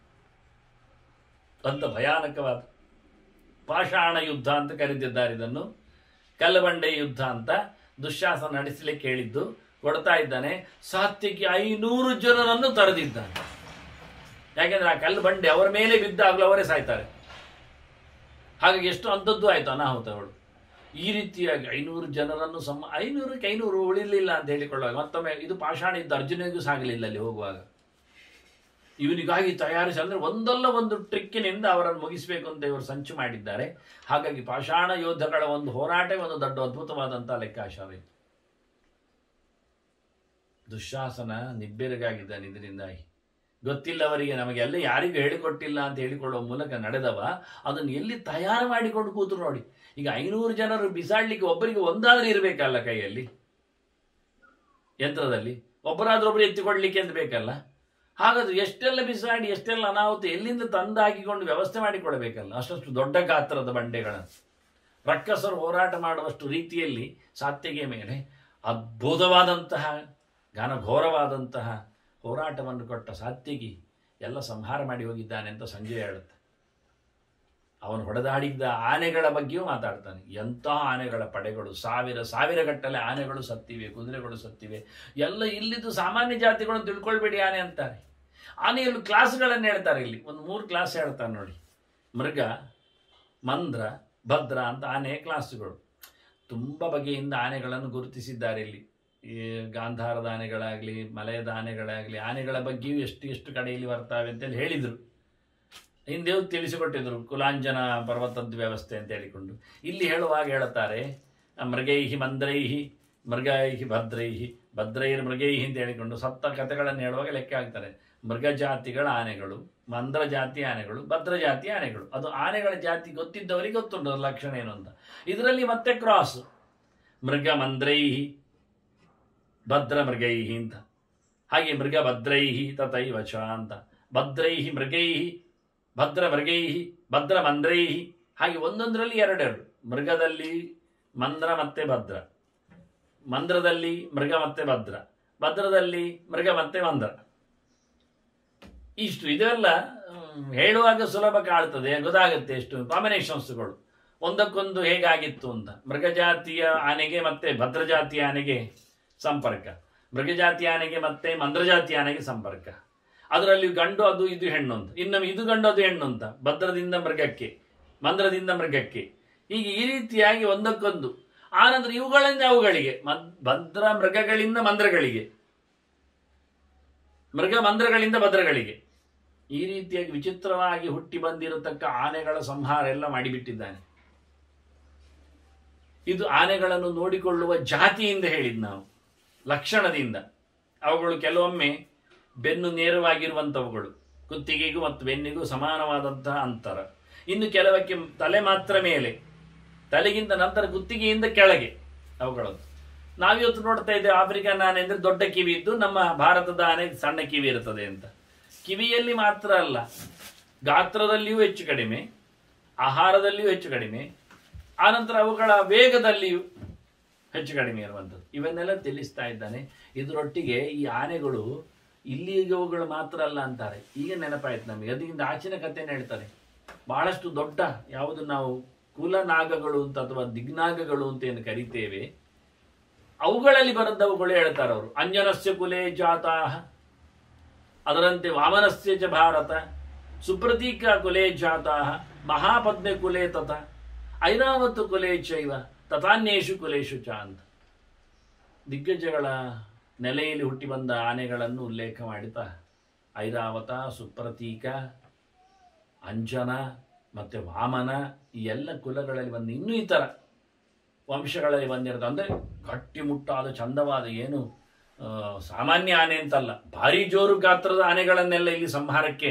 ಅಂತ ಭಯಾನಕವಾದ ಪಾಷಾಣ ಯುದ್ಧ ಅಂತ ಕರೀತಿದ್ದಾರೆ ಇದನ್ನು ಕಲ್ಲಬಂಡೆ ಯುದ್ಧ ಅಂತ ದುಶ್ಯಾಸನ ನಡೆಸಲಿಕ್ಕೆ ಹೇಳಿದ್ದು ಕೊಡ್ತಾ ಇದ್ದಾನೆ ಸಾತ್ವಿಗೆ ಐನೂರು ಜನರನ್ನು ತರೆದಿದ್ದಾನೆ ಯಾಕೆಂದ್ರೆ ಆ ಕಲ್ಲು ಬಂಡೆ ಅವರ ಮೇಲೆ ಬಿದ್ದಾಗಲೂ ಅವರೇ ಸಾಯ್ತಾರೆ ಹಾಗಾಗಿ ಎಷ್ಟು ಅಂಥದ್ದು ಆಯ್ತು ಅನಾಹುತಗಳು ಈ ರೀತಿಯಾಗಿ ಐನೂರು ಜನರನ್ನು ಸಮ ಐನೂರಕ್ಕೆ ಐನೂರು ಉಳಿಲಿಲ್ಲ ಅಂತ ಹೇಳಿಕೊಳ್ಳುವಾಗ ಮತ್ತೊಮ್ಮೆ ಇದು ಪಾಷಾಣ ಇದ್ದ ಅರ್ಜುನಿಗೂ ಸಾಗಲಿಲ್ಲ ಅಲ್ಲಿ ಹೋಗುವಾಗ ಇವನಿಗಾಗಿ ತಯಾರಿಸಿ ಅಂದ್ರೆ ಒಂದಲ್ಲ ಒಂದು ಟ್ರಿಕ್ಕಿನಿಂದ ಅವರನ್ನು ಮುಗಿಸಬೇಕು ಅಂತ ಇವರು ಸಂಚು ಮಾಡಿದ್ದಾರೆ ಹಾಗಾಗಿ ಪಾಷಾಣ ಯೋಧಗಳ ಒಂದು ಹೋರಾಟ ಒಂದು ದೊಡ್ಡ ಅದ್ಭುತವಾದಂತಹ ಲೆಕ್ಕಾಚಾರ ಇದು ದುಶ್ಯಾಸನ ನಿಬ್ಬೆರಗಾಗಿದ್ದಾನೆ ಇದರಿಂದಾಗಿ ಗೊತ್ತಿಲ್ಲವರಿಗೆ ನಮಗೆಲ್ಲ ಯಾರಿಗೂ ಹೇಳಿಕೊಟ್ಟಿಲ್ಲ ಅಂತ ಹೇಳಿಕೊಳ್ಳುವ ಮೂಲಕ ನಡೆದವ ಅದನ್ನು ಎಲ್ಲಿ ತಯಾರು ಮಾಡಿಕೊಂಡು ಕೂತರು ನೋಡಿ ಈಗ ಐನೂರು ಜನರು ಬಿಸಾಡ್ಲಿಕ್ಕೆ ಒಬ್ಬರಿಗೆ ಒಂದಾದ್ರೂ ಇರಬೇಕಲ್ಲ ಕೈಯಲ್ಲಿ ಯಂತ್ರದಲ್ಲಿ ಒಬ್ಬರಾದ್ರೂ ಒಬ್ರು ಎತ್ತಿಕೊಡ್ಲಿಕ್ಕೆ ಅಂತ ಬೇಕಲ್ಲ ಹಾಗಾದ್ರೆ ಎಷ್ಟೆಲ್ಲ ಬಿಸಾಡಿ ಎಷ್ಟೆಲ್ಲ ಅನಾಹುತ ಎಲ್ಲಿಂದ ತಂದಾಕಿಕೊಂಡು ವ್ಯವಸ್ಥೆ ಮಾಡಿಕೊಳ್ಬೇಕಲ್ಲ ಅಷ್ಟಷ್ಟು ದೊಡ್ಡ ಗಾತ್ರದ ಬಂಡೆಗಳನ್ನು ರಕ್ಕಸರು ಹೋರಾಟ ಮಾಡುವಷ್ಟು ರೀತಿಯಲ್ಲಿ ಸಾತ್ಯಗೆ ಮೇಲೆ ಅದ್ಭುತವಾದಂತಹ ಘನಘೋರವಾದಂತಹ ಹೋರಾಟವನ್ನು ಕೊಟ್ಟ ಸಾತ್ಯಗಿ ಎಲ್ಲ ಸಂಹಾರ ಮಾಡಿ ಹೋಗಿದ್ದಾನೆ ಅಂತ ಸಂಜೆ ಹೇಳುತ್ತೆ ಅವನು ಹೊಡೆದಾಡಿದ್ದ ಆನೆಗಳ ಬಗ್ಗೆಯೂ ಮಾತಾಡ್ತಾನೆ ಎಂಥ ಆನೆಗಳ ಪಡೆಗಳು ಸಾವಿರ ಸಾವಿರ ಗಟ್ಟಲೆ ಆನೆಗಳು ಸತ್ತಿವೆ ಕುದುರೆಗಳು ಸತ್ತಿವೆ ಎಲ್ಲ ಇಲ್ಲಿದ್ದು ಸಾಮಾನ್ಯ ಜಾತಿಗಳನ್ನು ತಿಳ್ಕೊಳ್ಬೇಡಿ ಆನೆ ಅಂತಾರೆ ಆನೆಯಲ್ಲಿ ಕ್ಲಾಸ್ಗಳನ್ನು ಹೇಳ್ತಾರೆ ಇಲ್ಲಿ ಒಂದು ಮೂರು ಕ್ಲಾಸ್ ಹೇಳ್ತಾರೆ ನೋಡಿ ಮೃಗ ಮಂದ್ರ ಭದ್ರ ಅಂತ ಆನೆ ಕ್ಲಾಸುಗಳು ತುಂಬ ಬಗೆಯಿಂದ ಆನೆಗಳನ್ನು ಗುರುತಿಸಿದ್ದಾರೆ ಇಲ್ಲಿ ಈ ಗಾಂಧಾರದ ಆನೆಗಳಾಗಲಿ ಮಲಯದ ಆನೆಗಳಾಗಲಿ ಆನೆಗಳ ಬಗ್ಗೆಯೂ ಎಷ್ಟು ಎಷ್ಟು ಕಡೆಯಲ್ಲಿ ಬರ್ತವೆ ಅಂತೇಳಿ ಹೇಳಿದರು ಹಿಂದೆಯೂ ತಿಳಿಸಿಕೊಟ್ಟಿದ್ರು ಕುಲಾಂಜನ ಪರ್ವತದ ವ್ಯವಸ್ಥೆ ಅಂತ ಹೇಳಿಕೊಂಡು ಇಲ್ಲಿ ಹೇಳುವಾಗ ಹೇಳುತ್ತಾರೆ ಮೃಗೈಹಿ ಮಂದ್ರೈಹಿ ಮೃಗೈಹಿ ಭದ್ರೈಹಿ ಭದ್ರೈರ್ ಮೃಗೈಹಿ ಅಂತ ಹೇಳಿಕೊಂಡು ಸತ್ತ ಕಥೆಗಳನ್ನು ಹೇಳುವಾಗ ಲೆಕ್ಕ ಹಾಕ್ತಾರೆ ಮೃಗ ಜಾತಿಗಳ ಆನೆಗಳು ಮಂದ್ರ ಜಾತಿ ಆನೆಗಳು ಭದ್ರ ಜಾತಿ ಆನೆಗಳು ಅದು ಆನೆಗಳ ಜಾತಿ ಗೊತ್ತಿದ್ದವರಿಗೆ ಗೊತ್ತುಂಟು ಅದ್ರ ಲಕ್ಷಣ ಏನು ಅಂತ ಇದರಲ್ಲಿ ಮತ್ತೆ ಕ್ರಾಸ್ ಮೃಗ ಮಂದ್ರೈಹಿ ಭದ್ರ ಮೃಗೈಹಿ ಅಂತ ಹಾಗೆ ಮೃಗ ಭದ್ರೈಹಿ ತಥೈವ ಚ ಅಂತ ಭದ್ರೈಹಿ ಮೃಗೈಹಿ ಭದ್ರ ಮೃಗೈಹಿ ಭದ್ರ ಮಂದ್ರೈಹಿ ಹಾಗೆ ಒಂದೊಂದರಲ್ಲಿ ಎರಡೆರಡು ಮೃಗದಲ್ಲಿ ಮಂದ್ರ ಮತ್ತೆ ಭದ್ರ ಮಂದ್ರದಲ್ಲಿ ಮೃಗ ಮತ್ತೆ ಭದ್ರ ಭದ್ರದಲ್ಲಿ ಮೃಗ ಮತ್ತೆ ಮಂದ್ರ ಇಷ್ಟು ಇದೆಲ್ಲ ಹ್ಮ್, ಹೇಳುವಾಗ ಸುಲಭ ಕಾಣ್ತದೆ ಗೊತ್ತಾಗುತ್ತೆ ಎಷ್ಟು ಕಾಂಬಿನೇಷನ್ಸ್ಗಳು ಒಂದಕ್ಕೊಂದು ಹೇಗಾಗಿತ್ತು ಅಂತ ಮೃಗ ಜಾತಿಯ ಆನೆಗೆ ಮತ್ತೆ ಭದ್ರ ಜಾತಿಯ ಆನೆಗೆ ಸಂಪರ್ಕ ಮೃಗಜಾತಿ ಆನೆಗೆ ಮತ್ತೆ ಮಂದ್ರಜಾತಿ ಆನೆಗೆ ಸಂಪರ್ಕ ಅದರಲ್ಲಿ ಗಂಡು ಅದು ಇದು ಹೆಣ್ಣು ಅಂತ ಇನ್ನು ಇದು ಗಂಡು ಅದು ಹೆಣ್ಣು ಅಂತ ಭದ್ರದಿಂದ ಮೃಗಕ್ಕೆ ಮಂದ್ರದಿಂದ ಮೃಗಕ್ಕೆ ಹೀಗೆ ಈ ರೀತಿಯಾಗಿ ಒಂದಕ್ಕೊಂದು ಆನಂತರ ಇವುಗಳಿಂದ ಅವುಗಳಿಗೆ ಮದ್- ಭದ್ರ ಮೃಗಗಳಿಂದ ಮಂದ್ರಗಳಿಗೆ ಮೃಗ ಮಂದ್ರಗಳಿಂದ ಭದ್ರಗಳಿಗೆ ಈ ರೀತಿಯಾಗಿ ವಿಚಿತ್ರವಾಗಿ ಹುಟ್ಟಿ ಬಂದಿರತಕ್ಕ ಆನೆಗಳ ಸಂಹಾರ ಎಲ್ಲ ಮಾಡಿಬಿಟ್ಟಿದ್ದಾನೆ ಇದು ಆನೆಗಳನ್ನು ನೋಡಿಕೊಳ್ಳುವ ಜಾತಿಯಿಂದ ಹೇಳಿದ್ ನಾವು ಲಕ್ಷಣದಿಂದ ಅವುಗಳು ಕೆಲವೊಮ್ಮೆ ಬೆನ್ನು ನೇರವಾಗಿರುವಂಥವುಗಳು ಕುತ್ತಿಗೆಗೂ ಮತ್ತು ಬೆನ್ನಿಗೂ ಸಮಾನವಾದಂತಹ ಅಂತರ ಇನ್ನು ಕೆಲವಕ್ಕೆ ತಲೆ ಮಾತ್ರ ಮೇಲೆ ತಲೆಗಿಂತ ನಂತರ ಕುತ್ತಿಗೆಯಿಂದ ಕೆಳಗೆ ಅವುಗಳದ್ದು ನಾವಿವತ್ತು ನೋಡ್ತಾ ಇದ್ದೇವೆ ಆಫ್ರಿಕನ್ ಆನೆ ಅಂದ್ರೆ ದೊಡ್ಡ ಕಿವಿ ಇದ್ದು ನಮ್ಮ ಭಾರತದ ಆನೆ ಸಣ್ಣ ಕಿವಿ ಇರುತ್ತದೆ ಅಂತ ಕಿವಿಯಲ್ಲಿ ಮಾತ್ರ ಅಲ್ಲ ಗಾತ್ರದಲ್ಲಿಯೂ ಹೆಚ್ಚು ಕಡಿಮೆ ಆಹಾರದಲ್ಲಿಯೂ ಹೆಚ್ಚು ಕಡಿಮೆ ಆನಂತರ ಅವುಗಳ ವೇಗದಲ್ಲಿಯೂ ಹೆಚ್ಚು ಕಡಿಮೆ ಇರುವಂಥದ್ದು ಇವನ್ನೆಲ್ಲ ತಿಳಿಸ್ತಾ ಇದ್ದಾನೆ ಇದರೊಟ್ಟಿಗೆ ಈ ಆನೆಗಳು ಇಲ್ಲಿಗವುಗಳು ಮಾತ್ರ ಅಲ್ಲ ಅಂತಾರೆ ಈಗ ನೆನಪಾಯ್ತು ನಮಗೆ ಅದರಿಂದ ಆಚಿನ ಕಥೆನ ಹೇಳ್ತಾರೆ ಬಹಳಷ್ಟು ದೊಡ್ಡ ಯಾವುದು ನಾವು ಕುಲನಾಗಗಳು ಅಂತ ಅಥವಾ ದಿಗ್ನಾಗಗಳು ಅಂತ ಏನು ಕರಿತೇವೆ ಅವುಗಳಲ್ಲಿ ಬರೆದವುಗಳು ಹೇಳ್ತಾರೆ ಅವರು ಅಂಜನಸ್ಯ ಕುಲೇ ಜಾತಾಹ ಅದರಂತೆ ವಾಮನಸ್ಯ ಚ ಭಾರತ ಸುಪ್ರತೀಕ ಕುಲೇ ಜಾತಾಹ ಮಹಾಪದ್ಮೆ ಕುಲೇ ತತ ಐರಾವತ್ತು ಕುಲೇ ಚೈವ ತಥಾನ್ಯೇಷು ಕುಲೇಶು ಚ ಅಂತ ದಿಗ್ಗಜಗಳ ನೆಲೆಯಲ್ಲಿ ಹುಟ್ಟಿ ಬಂದ ಆನೆಗಳನ್ನು ಉಲ್ಲೇಖ ಮಾಡಿತಾ ಐರಾವತ ಸುಪ್ರತೀಕ ಅಂಜನ ಮತ್ತೆ ವಾಮನ ಈ ಎಲ್ಲ ಕುಲಗಳಲ್ಲಿ ಬಂದು ಇನ್ನೂ ಇತರ ವಂಶಗಳಲ್ಲಿ ಬಂದಿರೋದು ಅಂದರೆ ಗಟ್ಟಿಮುಟ್ಟಾದ ಚಂದವಾದ ಏನು ಆ, ಸಾಮಾನ್ಯ ಆನೆ ಅಂತಲ್ಲ ಭಾರಿ ಜೋರು ಗಾತ್ರದ ಆನೆಗಳನ್ನೆಲ್ಲ ಇಲ್ಲಿ ಸಂಹಾರಕ್ಕೆ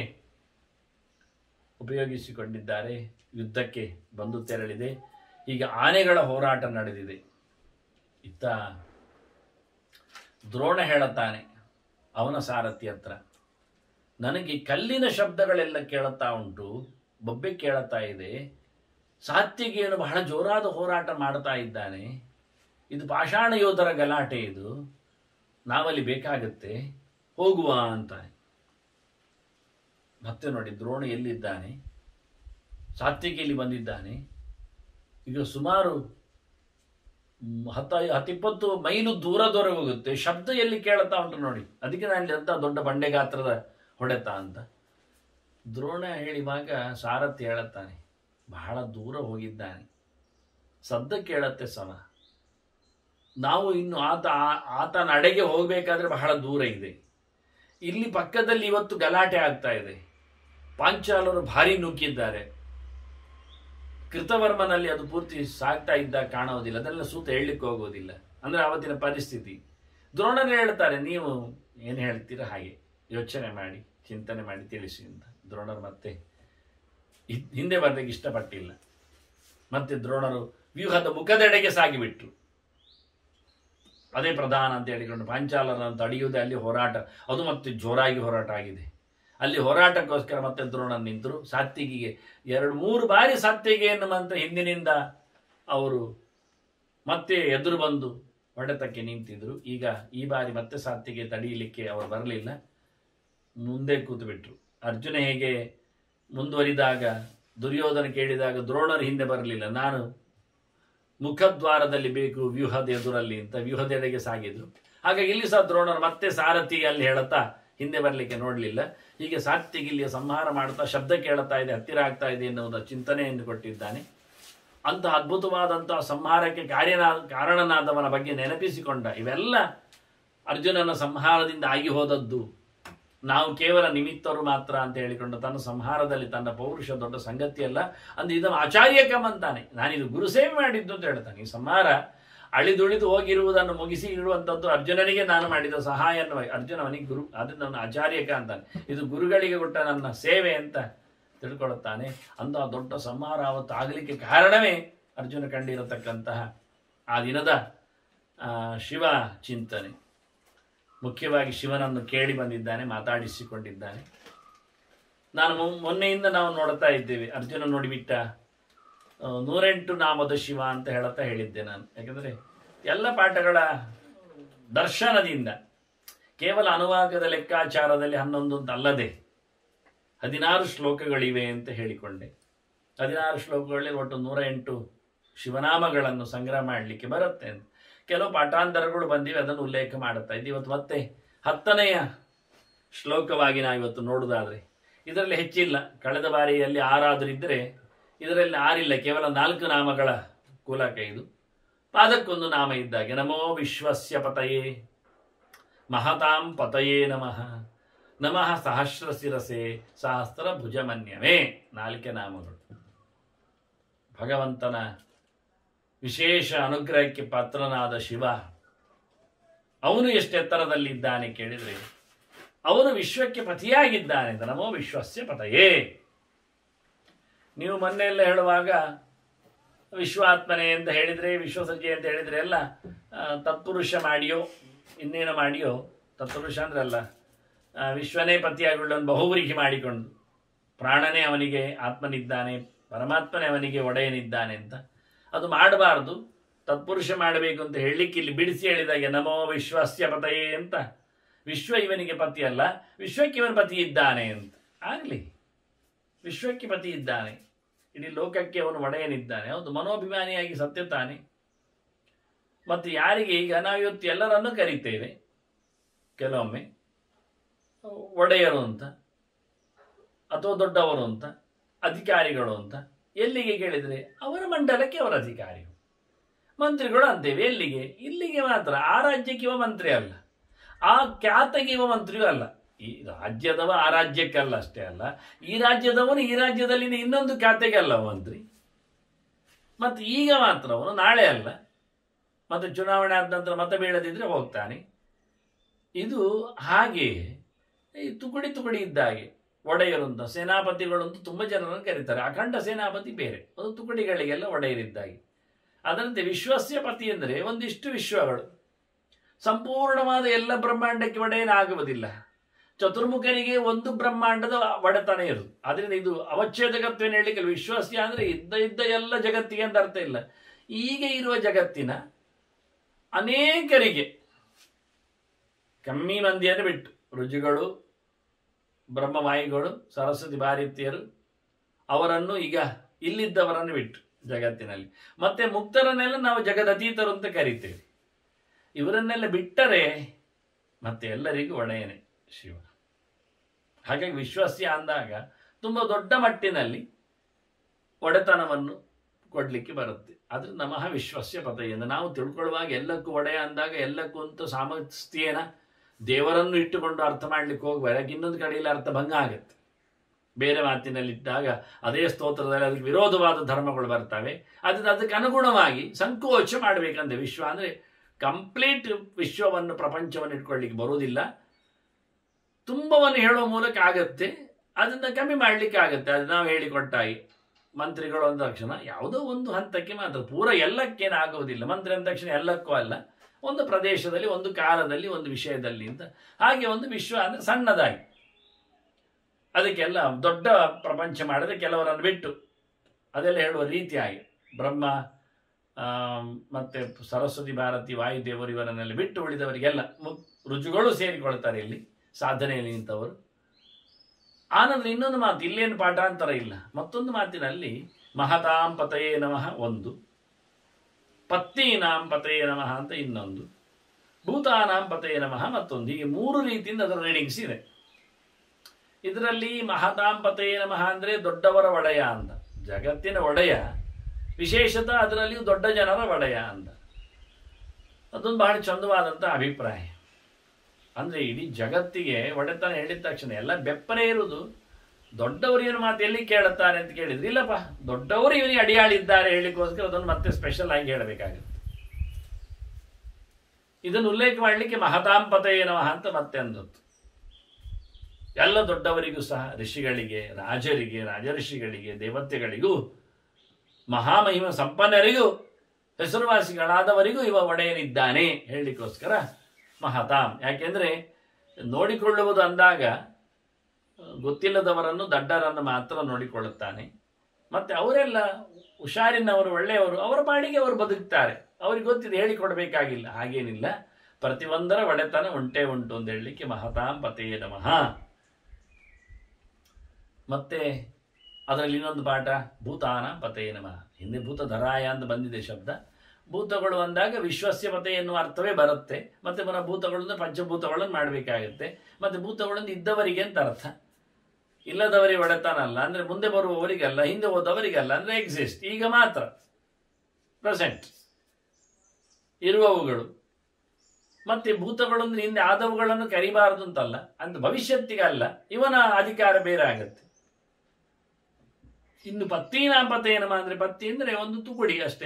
ಉಪಯೋಗಿಸಿಕೊಂಡಿದ್ದಾರೆ ಯುದ್ಧಕ್ಕೆ ಬಂದು ತೆರಳಿದೆ ಈಗ ಆನೆಗಳ ಹೋರಾಟ ನಡೆದಿದೆ ಇತ್ತ ದ್ರೋಣ ಹೇಳುತ್ತಾನೆ ಅವನ ಸಾರಥಿ ಹತ್ರ ನನಗೆ ಕಲ್ಲಿನ ಶಬ್ದಗಳೆಲ್ಲ ಕೇಳುತ್ತಾ ಉಂಟು ಬೊಬ್ಬೆ ಕೇಳುತ್ತಾ ಇದೆ ಸಾತ್ವಿಕೇನು ಬಹಳ ಜೋರಾದ ಹೋರಾಟ ಮಾಡ್ತಾ ಇದ್ದಾನೆ ಇದು ಪಾಷಾಣ ಯೋಧರ ಗಲಾಟೆ ಇದು ನಾವಲ್ಲಿ ಬೇಕಾಗತ್ತೆ ಹೋಗುವ ಅಂತಾನೆ ಮತ್ತೆ ನೋಡಿ ದ್ರೋಣ ಎಲ್ಲಿದ್ದಾನೆ ಸಾತ್ವಿಕಿಯಲ್ಲಿ ಬಂದಿದ್ದಾನೆ ಈಗ ಸುಮಾರು ಮ್, ಹತ್ತ ಹತ್ತಿಪ್ಪತ್ತು ಮೈಲು ದೂರದವರೆಗೆ ಹೋಗುತ್ತೆ ಶಬ್ದ ಎಲ್ಲಿ ಕೇಳುತ್ತಾ ಉಂಟು ನೋಡಿ ಅದಕ್ಕೆ ನಾನು ಅಂತ ದೊಡ್ಡ ಬಂಡೆ ಗಾತ್ರದ ಹೊಡೆತ ಅಂತ ದ್ರೋಣ ಹೇಳಿವಾಗ ಸಾರಥಿ ಹೇಳುತ್ತಾನೆ ಬಹಳ ದೂರ ಹೋಗಿದ್ದಾನೆ ಸದ್ದ ಕೇಳತ್ತೆ ಸಮ ನಾವು ಇನ್ನು ಆತ ಆ- ಆತನ ಅಡೆಗೆ ಹೋಗಬೇಕಾದ್ರೆ ಬಹಳ ದೂರ ಇದೆ ಇಲ್ಲಿ ಪಕ್ಕದಲ್ಲಿ ಇವತ್ತು ಗಲಾಟೆ ಆಗ್ತಾ ಇದೆ ಪಾಂಚಾಲರು ಭಾರಿ ನುಗ್ಗಿದ್ದಾರೆ ಕೃತವರ್ಮನಲ್ಲಿ ಅದು ಪೂರ್ತಿ ಸಾಗ್ತಾ ಇದ್ದ ಕಾಣೋದಿಲ್ಲ ಅದೆಲ್ಲ ಸೂತ ಹೇಳಲಿಕ್ಕೆ ಹೋಗೋದಿಲ್ಲ ಅಂದ್ರೆ ಅವತ್ತಿನ ಪರಿಸ್ಥಿತಿ ದ್ರೋಣರು ಹೇಳ್ತಾರೆ ನೀವು ಏನು ಹೇಳ್ತೀರಾ ಹಾಗೆ ಯೋಚನೆ ಮಾಡಿ ಚಿಂತನೆ ಮಾಡಿ ತಿಳಿಸಿ ಅಂತ ದ್ರೋಣರು ಮತ್ತೆ ಹಿ- ಹಿಂದೆ ಬರ್ಲಿಕ್ಕೆ ಇಷ್ಟಪಟ್ಟಿಲ್ಲ ಮತ್ತೆ ದ್ರೋಣರು ವ್ಯೂಹದ ಮುಖದೆಡೆಗೆ ಸಾಗಿಬಿಟ್ರು ಅದೇ ಪ್ರಧಾನ ಅಂತ ಹೇಳಿಕೊಂಡು ಪಾಂಚಾಲರನ್ನು ತಡೆಯುವುದೇ ಅಲ್ಲಿ ಹೋರಾಟ ಅದು ಮತ್ತೆ ಜೋರಾಗಿ ಹೋರಾಟ ಆಗಿದೆ ಅಲ್ಲಿ ಹೋರಾಟಕ್ಕೋಸ್ಕರ ಮತ್ತೆ ದ್ರೋಣ ನಿಂತರು ಸಾತ್ವಿಕಿಗೆ ಎರಡು ಮೂರು ಬಾರಿ ಸಾತ್ವಿಗೆ ಎನ್ನುವಂತ ಹಿಂದಿನಿಂದ ಅವರು ಮತ್ತೆ ಎದುರು ಬಂದು ಹೊಡೆತಕ್ಕೆ ನಿಂತಿದ್ರು ಈಗ ಈ ಬಾರಿ ಮತ್ತೆ ಸಾತ್ವಿಗೆ ತಡೆಯಲಿಕ್ಕೆ ಅವರು ಬರಲಿಲ್ಲ ಮುಂದೆ ಕೂತು ಬಿಟ್ರು ಅರ್ಜುನ ಹೇಗೆ ಮುಂದುವರಿದಾಗ ದುರ್ಯೋಧನ ಕೇಳಿದಾಗ ದ್ರೋಣರು ಹಿಂದೆ ಬರಲಿಲ್ಲ ನಾನು ಮುಖದ್ವಾರದಲ್ಲಿ ಬೇಕು ವ್ಯೂಹದ ಎದುರಲ್ಲಿ ಅಂತ ವ್ಯೂಹದೆಡೆಗೆ ಸಾಗಿದ್ರು ಹಾಗಾಗಿ ಇಲ್ಲಿ ಸಹ ದ್ರೋಣರು ಮತ್ತೆ ಸಾರಥಿ ಅಲ್ಲಿ ಹೇಳುತ್ತಾ ಹಿಂದೆ ಬರಲಿಕ್ಕೆ ನೋಡಲಿಲ್ಲ ಹೀಗೆ ಸಾತ್ವಿಗೆ ಇಲ್ಲಿಯ ಸಂಹಾರ ಮಾಡ್ತಾ ಶಬ್ದ ಕೇಳುತ್ತಾ ಇದೆ ಹತ್ತಿರ ಆಗ್ತಾ ಇದೆ ಎನ್ನುವುದ ಚಿಂತನೆಯನ್ನು ಕೊಟ್ಟಿದ್ದಾನೆ ಅಂತಹ ಅದ್ಭುತವಾದಂತಹ ಸಂಹಾರಕ್ಕೆ ಕಾರ್ಯನಾ ಕಾರಣನಾದವನ ಬಗ್ಗೆ ನೆನಪಿಸಿಕೊಂಡ ಇವೆಲ್ಲ ಅರ್ಜುನನ ಸಂಹಾರದಿಂದ ಆಗಿ ಹೋದದ್ದು ನಾವು ಕೇವಲ ನಿಮಿತ್ತರು ಮಾತ್ರ ಅಂತ ಹೇಳಿಕೊಂಡು ತನ್ನ ಸಂಹಾರದಲ್ಲಿ ತನ್ನ ಪೌರುಷ ದೊಡ್ಡ ಸಂಗತಿಯಲ್ಲ ಅಂದ್ರೆ ಇದನ್ನು ಆಚಾರ್ಯಕಂ ಅಂತಾನೆ ನಾನಿದು ಗುರುಸೇವೆ ಮಾಡಿದ್ದು ಅಂತ ಹೇಳ್ತಾನೆ ಈ ಸಂಹಾರ ಅಳಿದುಳಿದು ಹೋಗಿರುವುದನ್ನು ಮುಗಿಸಿ ಇಡುವಂಥದ್ದು ಅರ್ಜುನನಿಗೆ ನಾನು ಮಾಡಿದ ಸಹಾಯ ಅನ್ನುವ ಅರ್ಜುನ ಅವನಿಗೆ ಗುರು ಅದರಿಂದ ಅವನು ಆಚಾರ್ಯಕ ಅಂತಾನೆ ಇದು ಗುರುಗಳಿಗೆ ಕೊಟ್ಟ ನನ್ನ ಸೇವೆ ಅಂತ ತಿಳ್ಕೊಳ್ಳುತ್ತಾನೆ ಅಂತಹ ದೊಡ್ಡ ಸಂಹಾರ ಅವತ್ತು ಆಗಲಿಕ್ಕೆ ಕಾರಣವೇ ಅರ್ಜುನ ಕಂಡಿರತಕ್ಕಂತಹ ಆ ದಿನದ ಆ, ಶಿವ ಚಿಂತನೆ ಮುಖ್ಯವಾಗಿ ಶಿವನನ್ನು ಕೇಳಿ ಬಂದಿದ್ದಾನೆ ಮಾತಾಡಿಸಿಕೊಂಡಿದ್ದಾನೆ ನಾನು ಮೊ- ಮೊನ್ನೆಯಿಂದ ನಾವು ನೋಡ್ತಾ ಇದ್ದೇವೆ ಅರ್ಜುನ ನೋಡಿಬಿಟ್ಟ ಆ, ನೂರೆಂಟು ನಾಮದ ಶಿವ ಅಂತ ಹೇಳುತ್ತಾ ಹೇಳಿದ್ದೆ ನಾನು ಯಾಕಂದರೆ ಎಲ್ಲ ಪಾಠಗಳ ದರ್ಶನದಿಂದ ಕೇವಲ ಅನುವಾಗದ ಲೆಕ್ಕಾಚಾರದಲ್ಲಿ ಹನ್ನೊಂದು ಅಂತ ಅಲ್ಲದೆ ಹದಿನಾರು ಶ್ಲೋಕಗಳಿವೆ ಅಂತ ಹೇಳಿಕೊಂಡೆ ಹದಿನಾರು ಶ್ಲೋಕಗಳಲ್ಲಿ ಒಟ್ಟು ನೂರ ಎಂಟು ಶಿವನಾಮಗಳನ್ನು ಸಂಗ್ರಹ ಮಾಡಲಿಕ್ಕೆ ಬರುತ್ತೆ ಅಂತ ಕೆಲವು ಪಾಠಾಂತರಗಳು ಬಂದಿವೆ ಅದನ್ನು ಉಲ್ಲೇಖ ಮಾಡುತ್ತಾ ಇದ್ದೀವಿ ಇವತ್ತು ಮತ್ತೆ ಹತ್ತನೆಯ ಶ್ಲೋಕವಾಗಿ ನಾವು ಇವತ್ತು ನೋಡುವುದಾದ್ರೆ ಇದರಲ್ಲಿ ಹೆಚ್ಚಿಲ್ಲ ಕಳೆದ ಬಾರಿಯಲ್ಲಿ ಆರಾದರೂ ಇದ್ದರೆ ಇದರಲ್ಲಿ ಆರಿಲ್ಲ ಕೇವಲ ನಾಲ್ಕು ನಾಮಗಳ ಕೂಲಕ ಇದು ಪಾದಕ್ಕೊಂದು ನಾಮ ಇದ್ದಾಗೆ ನಮೋ ವಿಶ್ವಸ್ಯ ಪತಯೇ ಮಹತಾಂ ಪತಯೇ ನಮಃ ನಮಃ ಸಹಸ್ರ ಶಿರಸೆ ಸಹಸ್ರ ಭುಜಮನ್ಯವೇ ನಾಲ್ಕೆ ನಾಮಗಳು ಭಗವಂತನ ವಿಶೇಷ ಅನುಗ್ರಹಕ್ಕೆ ಪಾತ್ರನಾದ ಶಿವ ಅವನು ಎಷ್ಟೆತ್ತರದಲ್ಲಿದ್ದಾನೆ ಕೇಳಿದರೆ ಅವನು ವಿಶ್ವಕ್ಕೆ ಪತಿಯಾಗಿದ್ದಾನೆ ಅಂತ ನಮೋ ವಿಶ್ವಸ್ಯ ಪತಯೇ ನೀವು ಮೊನ್ನೆ ಎಲ್ಲ ಹೇಳುವಾಗ ವಿಶ್ವಾತ್ಮನೆ ಅಂತ ಹೇಳಿದರೆ ವಿಶ್ವಸಜ್ಜೆ ಅಂತ ಹೇಳಿದರೆ ಎಲ್ಲ ಆ, ತತ್ಪುರುಷ ಮಾಡಿಯೋ ಇನ್ನೇನು ಮಾಡಿಯೋ ತತ್ಪುರುಷ ಅಂದ್ರೆ ಅಲ್ಲ ಆ, ವಿಶ್ವನೇ ಪತಿಯಾಗುಳ್ಳನ್ನು ಬಹುವರಿಗೆ ಮಾಡಿಕೊಂಡು ಪ್ರಾಣನೇ ಅವನಿಗೆ ಆತ್ಮನಿದ್ದಾನೆ ಪರಮಾತ್ಮನೇ ಅವನಿಗೆ ಒಡೆಯನಿದ್ದಾನೆ ಅಂತ ಅದು ಮಾಡಬಾರದು ತತ್ಪುರುಷ ಮಾಡಬೇಕು ಅಂತ ಹೇಳಲಿಕ್ಕೆ ಇಲ್ಲಿ ಬಿಡಿಸಿ ಹೇಳಿದಾಗೆ ನಮೋ ವಿಶ್ವಸ್ಯ ಪತಯೇ ಅಂತ ವಿಶ್ವ ಇವನಿಗೆ ಪತಿ ಅಲ್ಲ ವಿಶ್ವಕ್ಕೆ ಇವನ ಪತಿ ಇದ್ದಾನೆ ಅಂತ ಆಗಲಿ ವಿಶ್ವಕ್ಕೆ ಪತಿ ಇದ್ದಾನೆ ಇಡೀ ಲೋಕಕ್ಕೆ ಅವನು ಒಡೆಯನಿದ್ದಾನೆ ಹೌದು ಮನೋಭಿಮಾನಿಯಾಗಿ ಸತ್ಯ ತಾನೆ ಮತ್ತು ಯಾರಿಗೆ ಈಗ ನಾವು ಇವತ್ತು ಎಲ್ಲರನ್ನು ಕರೀತೇವೆ ಕೆಲವೊಮ್ಮೆ ಒಡೆಯರು ಅಂತ ಅಥವಾ ದೊಡ್ಡವರು ಅಂತ ಅಧಿಕಾರಿಗಳು ಅಂತ ಎಲ್ಲಿಗೆ ಕೇಳಿದರೆ ಅವರ ಮಂಡಲಕ್ಕೆ ಅವರ ಅಧಿಕಾರಿ ಮಂತ್ರಿಗಳು ಅಂತೇವೆ ಎಲ್ಲಿಗೆ ಇಲ್ಲಿಗೆ ಮಾತ್ರ ಆ ರಾಜ್ಯಕ್ಕೆ ಇವ ಮಂತ್ರಿ ಅಲ್ಲ ಆ ಖ್ಯಾತಗೆ ಇವ ಮಂತ್ರಿಯೂ ಅಲ್ಲ ಈ ರಾಜ್ಯದವ ಆ ರಾಜ್ಯಕ್ಕಲ್ಲ ಅಷ್ಟೇ ಅಲ್ಲ ಈ ರಾಜ್ಯದವನು ಈ ರಾಜ್ಯದಲ್ಲಿನ ಇನ್ನೊಂದು ಖ್ಯಾತೆಗೆ ಅಲ್ಲ ಅವ ಮಂತ್ರಿ ಮತ್ತು ಈಗ ಮಾತ್ರ ಅವನು ನಾಳೆ ಅಲ್ಲ ಮತ್ತೆ ಚುನಾವಣೆ ಆದ ನಂತರ ಮತ ಬೀಳದಿದ್ರೆ ಹೋಗ್ತಾನೆ ಇದು ಹಾಗೆ ಈ ತುಕಡಿ ತುಕಡಿ ಇದ್ದ ಹಾಗೆ ಒಡೆಯರು ಅಂತ ಸೇನಾಪತಿಗಳು ಅಂತ ತುಂಬ ಜನರನ್ನು ಕರೀತಾರೆ ಅಖಂಡ ಸೇನಾಪತಿ ಬೇರೆ ಒಂದು ತುಕಡಿಗಳಿಗೆಲ್ಲ ಒಡೆಯರಿದ್ದಾಗೆ ಅದರಂತೆ ವಿಶ್ವಸ್ಯ ಪತಿ ಅಂದರೆ ಒಂದಿಷ್ಟು ವಿಶ್ವಗಳು ಸಂಪೂರ್ಣವಾದ ಎಲ್ಲ ಬ್ರಹ್ಮಾಂಡಕ್ಕೆ ಒಡೆಯನಾಗುವುದಿಲ್ಲ ಚತುರ್ಮುಖನಿಗೆ ಒಂದು ಬ್ರಹ್ಮಾಂಡದ ಒಡೆತನ ಇರುವುದು ಅದರಿಂದ ಇದು ಅವಚ್ಛೇದಕತ್ವೇನು ಹೇಳಲಿಕ್ಕೆ ವಿಶ್ವಾಸ್ಯ ಅಂದರೆ ಇದ್ದ ಇದ್ದ ಎಲ್ಲ ಜಗತ್ತಿಗೆ ಅಂತ ಅರ್ಥ ಇಲ್ಲ ಈಗ ಇರುವ ಜಗತ್ತಿನ ಅನೇಕರಿಗೆ ಕಮ್ಮಿ ಮಂದಿಯನ್ನು ಬಿಟ್ಟು ರುಜುಗಳು ಬ್ರಹ್ಮವಾಯುಗಳು ಸರಸ್ವತಿ ಭಾರತೀಯರು ಅವರನ್ನು ಈಗ ಇಲ್ಲಿದ್ದವರನ್ನು ಬಿಟ್ಟು ಜಗತ್ತಿನಲ್ಲಿ ಮತ್ತೆ ಮುಕ್ತರನ್ನೆಲ್ಲ ನಾವು ಜಗದತೀತರು ಅಂತ ಕರಿತೇವೆ ಇವರನ್ನೆಲ್ಲ ಬಿಟ್ಟರೆ ಮತ್ತೆ ಎಲ್ಲರಿಗೂ ಒಡೆಯನೆ ಶಿವ ಹಾಗಾಗಿ ವಿಶ್ವಾಸ್ಯ ಅಂದಾಗ ತುಂಬ ದೊಡ್ಡ ಮಟ್ಟಿನಲ್ಲಿ ಒಡೆತನವನ್ನು ಕೊಡಲಿಕ್ಕೆ ಬರುತ್ತೆ ಆದ್ರೆ ನಮಃ ವಿಶ್ವಸ್ಯ ಪತೆಯಿಂದ ನಾವು ತಿಳ್ಕೊಳ್ಳುವಾಗ ಎಲ್ಲಕ್ಕೂ ಒಡೆಯ ಅಂದಾಗ ಎಲ್ಲಕ್ಕೂ ಅಂತ ಸಾಮರ್ಥ್ಯೇನ ದೇವರನ್ನು ಇಟ್ಟುಕೊಂಡು ಅರ್ಥ ಮಾಡ್ಲಿಕ್ಕೆ ಹೋಗುವಾಗ ಇನ್ನೊಂದು ಕಡೆಯಲ್ಲಿ ಅರ್ಥ ಭಂಗ ಆಗುತ್ತೆ ಬೇರೆ ಮಾತಿನಲ್ಲಿಟ್ಟಾಗ ಅದೇ ಸ್ತೋತ್ರದಲ್ಲಿ ಅದಕ್ಕೆ ವಿರೋಧವಾದ ಧರ್ಮಗಳು ಬರ್ತವೆ ಅದಕ್ಕೆ ಅದಕ್ಕೆ ಅನುಗುಣವಾಗಿ ಸಂಕೋಚ ಮಾಡಬೇಕಂತೆ ವಿಶ್ವ ಅಂದರೆ ಕಂಪ್ಲೀಟ್ ವಿಶ್ವವನ್ನು ಪ್ರಪಂಚವನ್ನು ಇಟ್ಕೊಳ್ಳಿಕ್ಕೆ ಬರುವುದಿಲ್ಲ ತುಂಬವನ್ನು ಹೇಳುವ ಮೂಲಕ ಆಗತ್ತೆ ಅದನ್ನು ಕಮ್ಮಿ ಮಾಡಲಿಕ್ಕೆ ಆಗುತ್ತೆ ಅದು ನಾವು ಹೇಳಿಕೊಟ್ಟಾಗಿ ಮಂತ್ರಿಗಳು ಅಂದ ತಕ್ಷಣ ಯಾವುದೋ ಒಂದು ಹಂತಕ್ಕೆ ಮಾತ್ರ ಪೂರ ಎಲ್ಲಕ್ಕೇನು ಆಗುವುದಿಲ್ಲ ಮಂತ್ರಿ ಅಂದ ತಕ್ಷಣ ಎಲ್ಲಕ್ಕೂ ಅಲ್ಲ ಒಂದು ಪ್ರದೇಶದಲ್ಲಿ ಒಂದು ಕಾಲದಲ್ಲಿ ಒಂದು ವಿಷಯದಲ್ಲಿ ಅಂತ ಹಾಗೆ ಒಂದು ವಿಶ್ವ ಅಂದರೆ ಸಣ್ಣದಾಗಿ ಅದಕ್ಕೆಲ್ಲ ದೊಡ್ಡ ಪ್ರಪಂಚ ಮಾಡಿದ್ರೆ ಕೆಲವರನ್ನು ಬಿಟ್ಟು ಅದೆಲ್ಲ ಹೇಳುವ ರೀತಿಯಾಗಿ ಬ್ರಹ್ಮ ಆ, ಮತ್ತೆ ಸರಸ್ವತಿ ಭಾರತಿ ವಾಯುದೇವರು ಇವರನ್ನೆಲ್ಲ ಬಿಟ್ಟು ಉಳಿದವರಿಗೆಲ್ಲ ಮು- ರುಜುಗಳು ಸೇರಿಕೊಳ್ತಾರೆ ಇಲ್ಲಿ ಸಾಧನೆಯಲ್ಲಿ ನಿಂತವರು ಆನಂತರ ಇನ್ನೊಂದು ಮಾತು ಇಲ್ಲೇನು ಪಾಠಾಂತರ ಇಲ್ಲ ಮತ್ತೊಂದು ಮಾತಿನಲ್ಲಿ ಮಹತಾಂ ಪತಯೇ ನಮಃ ಒಂದು ಪತ್ನೀನಾಂ ಪತಯೇ ನಮಃ ಅಂತ ಇನ್ನೊಂದು ಭೂತಾನಾಂ ಪತಯೇ ನಮಃ ಮತ್ತೊಂದು ಹೀಗೆ ಮೂರು ರೀತಿಯಿಂದ ಅದರ ರೀಡಿಂಗ್ಸ್ ಇದೆ ಇದರಲ್ಲಿ ಮಹತಾಂ ಪತಯೇ ನಮಃ ಅಂದರೆ ದೊಡ್ಡವರ ಒಡೆಯ ಅಂತ ಜಗತ್ತಿನ ಒಡೆಯ ವಿಶೇಷತಃ ಅದರಲ್ಲಿಯೂ ದೊಡ್ಡ ಜನರ ಒಡೆಯ ಅಂತ ಅದೊಂದು ಬಹಳ ಚಂದವಾದಂಥ ಅಭಿಪ್ರಾಯ ಅಂದರೆ ಇಡೀ ಜಗತ್ತಿಗೆ ಒಡೆತನ ಹೇಳಿದ ತಕ್ಷಣ ಎಲ್ಲ ಬೆಪ್ಪರೇ ಇರುವುದು ದೊಡ್ಡವರು ಏನು ಮಾತು ಎಲ್ಲಿ ಕೇಳುತ್ತಾರೆ ಅಂತ ಕೇಳಿದ್ರೆ ಇಲ್ಲಪ್ಪ ದೊಡ್ಡವರು ಇವನಿಗೆ ಅಡಿಯಾಳಿದ್ದಾರೆ ಹೇಳಿಕೋಸ್ಕರ ಅದನ್ನು ಮತ್ತೆ ಸ್ಪೆಷಲ್ ಆಗಿ ಹೇಳಬೇಕಾಗುತ್ತೆ ಇದನ್ನು ಉಲ್ಲೇಖ ಮಾಡಲಿಕ್ಕೆ ಮಹತಾಂಪತೆಯೇ ನಮಃ ಅಂತ ಮತ್ತೆ ಅಂದದ್ದು ಎಲ್ಲ ದೊಡ್ಡವರಿಗೂ ಸಹ ಋಷಿಗಳಿಗೆ ರಾಜರಿಗೆ ರಾಜಋಷಿಗಳಿಗೆ ದೇವತೆಗಳಿಗೂ ಮಹಾಮಹಿಮ ಸಂಪನ್ನರಿಗೂ ಹೆಸರುವಾಸಿಗಳಾದವರಿಗೂ ಇವ ಒಡೆಯನಿದ್ದಾನೆ ಹೇಳಲಿಕ್ಕೋಸ್ಕರ ಮಹತಾಂ ಯಾಕೆಂದ್ರೆ ನೋಡಿಕೊಳ್ಳುವುದು ಅಂದಾಗ ಗೊತ್ತಿಲ್ಲದವರನ್ನು ದಡ್ಡರನ್ನು ಮಾತ್ರ ನೋಡಿಕೊಳ್ಳುತ್ತಾನೆ ಮತ್ತೆ ಅವರೆಲ್ಲ ಹುಷಾರಿನವರು ಒಳ್ಳೆಯವರು ಅವರ ಪಾಡಿಗೆ ಅವರು ಬದುಕ್ತಾರೆ ಅವ್ರಿಗೆ ಗೊತ್ತಿದೆ ಹೇಳಿಕೊಡ್ಬೇಕಾಗಿಲ್ಲ ಹಾಗೇನಿಲ್ಲ ಪ್ರತಿಯೊಂದರ ಒಡೆತನ ಉಂಟೇ ಉಂಟು ಅಂತ ಹೇಳಲಿಕ್ಕೆ ಮಹತಾಂ ಪತೆಯೇ ನಮಃ ಮತ್ತೆ ಅದರಲ್ಲಿ ಇನ್ನೊಂದು ಪಾಠ ಭೂತಾನ ಪತೆಯೇ ನಮಃ ಹಿಂದೆ ಭೂತಧರಾಯ ಅಂತ ಬಂದಿದೆ ಶಬ್ದ ಭೂತಗಳು ಅಂದಾಗ ವಿಶ್ವಸ್ಯಪತೆ ಎನ್ನುವ ಅರ್ಥವೇ ಬರುತ್ತೆ ಮತ್ತೆ ಪುನಃ ಭೂತಗಳನ್ನು ಪಂಚಭೂತಗಳನ್ನು ಮಾಡಬೇಕಾಗುತ್ತೆ ಮತ್ತೆ ಭೂತಗಳನ್ನು ಇದ್ದವರಿಗೆ ಅಂತ ಅರ್ಥ ಇಲ್ಲದವರಿಗೆ ಒಡೆತಾನಲ್ಲ ಅಂದ್ರೆ ಮುಂದೆ ಬರುವವರಿಗಲ್ಲ ಹಿಂದೆ ಹೋದವರಿಗಲ್ಲ ಅಂದ್ರೆ ಎಕ್ಸಿಸ್ಟ್ ಈಗ ಮಾತ್ರ ಪ್ರೆಸೆಂಟ್ ಇರುವವುಗಳು ಮತ್ತೆ ಭೂತಗಳು ಅಂದ್ರೆ ಹಿಂದೆ ಆದವುಗಳನ್ನು ಕರಿಬಾರದು ಅಂತಲ್ಲ ಅಂತ ಭವಿಷ್ಯತ್ತಿಗಲ್ಲ ಇವನ ಅಧಿಕಾರ ಬೇರೆ ಆಗತ್ತೆ ಇನ್ನು ಪತ್ತೀನಾಪತೇನಮ ಅಂದ್ರೆ ಪತ್ತಿ ಅಂದ್ರೆ ಒಂದು ತುಕುಡಿ ಅಷ್ಟೇ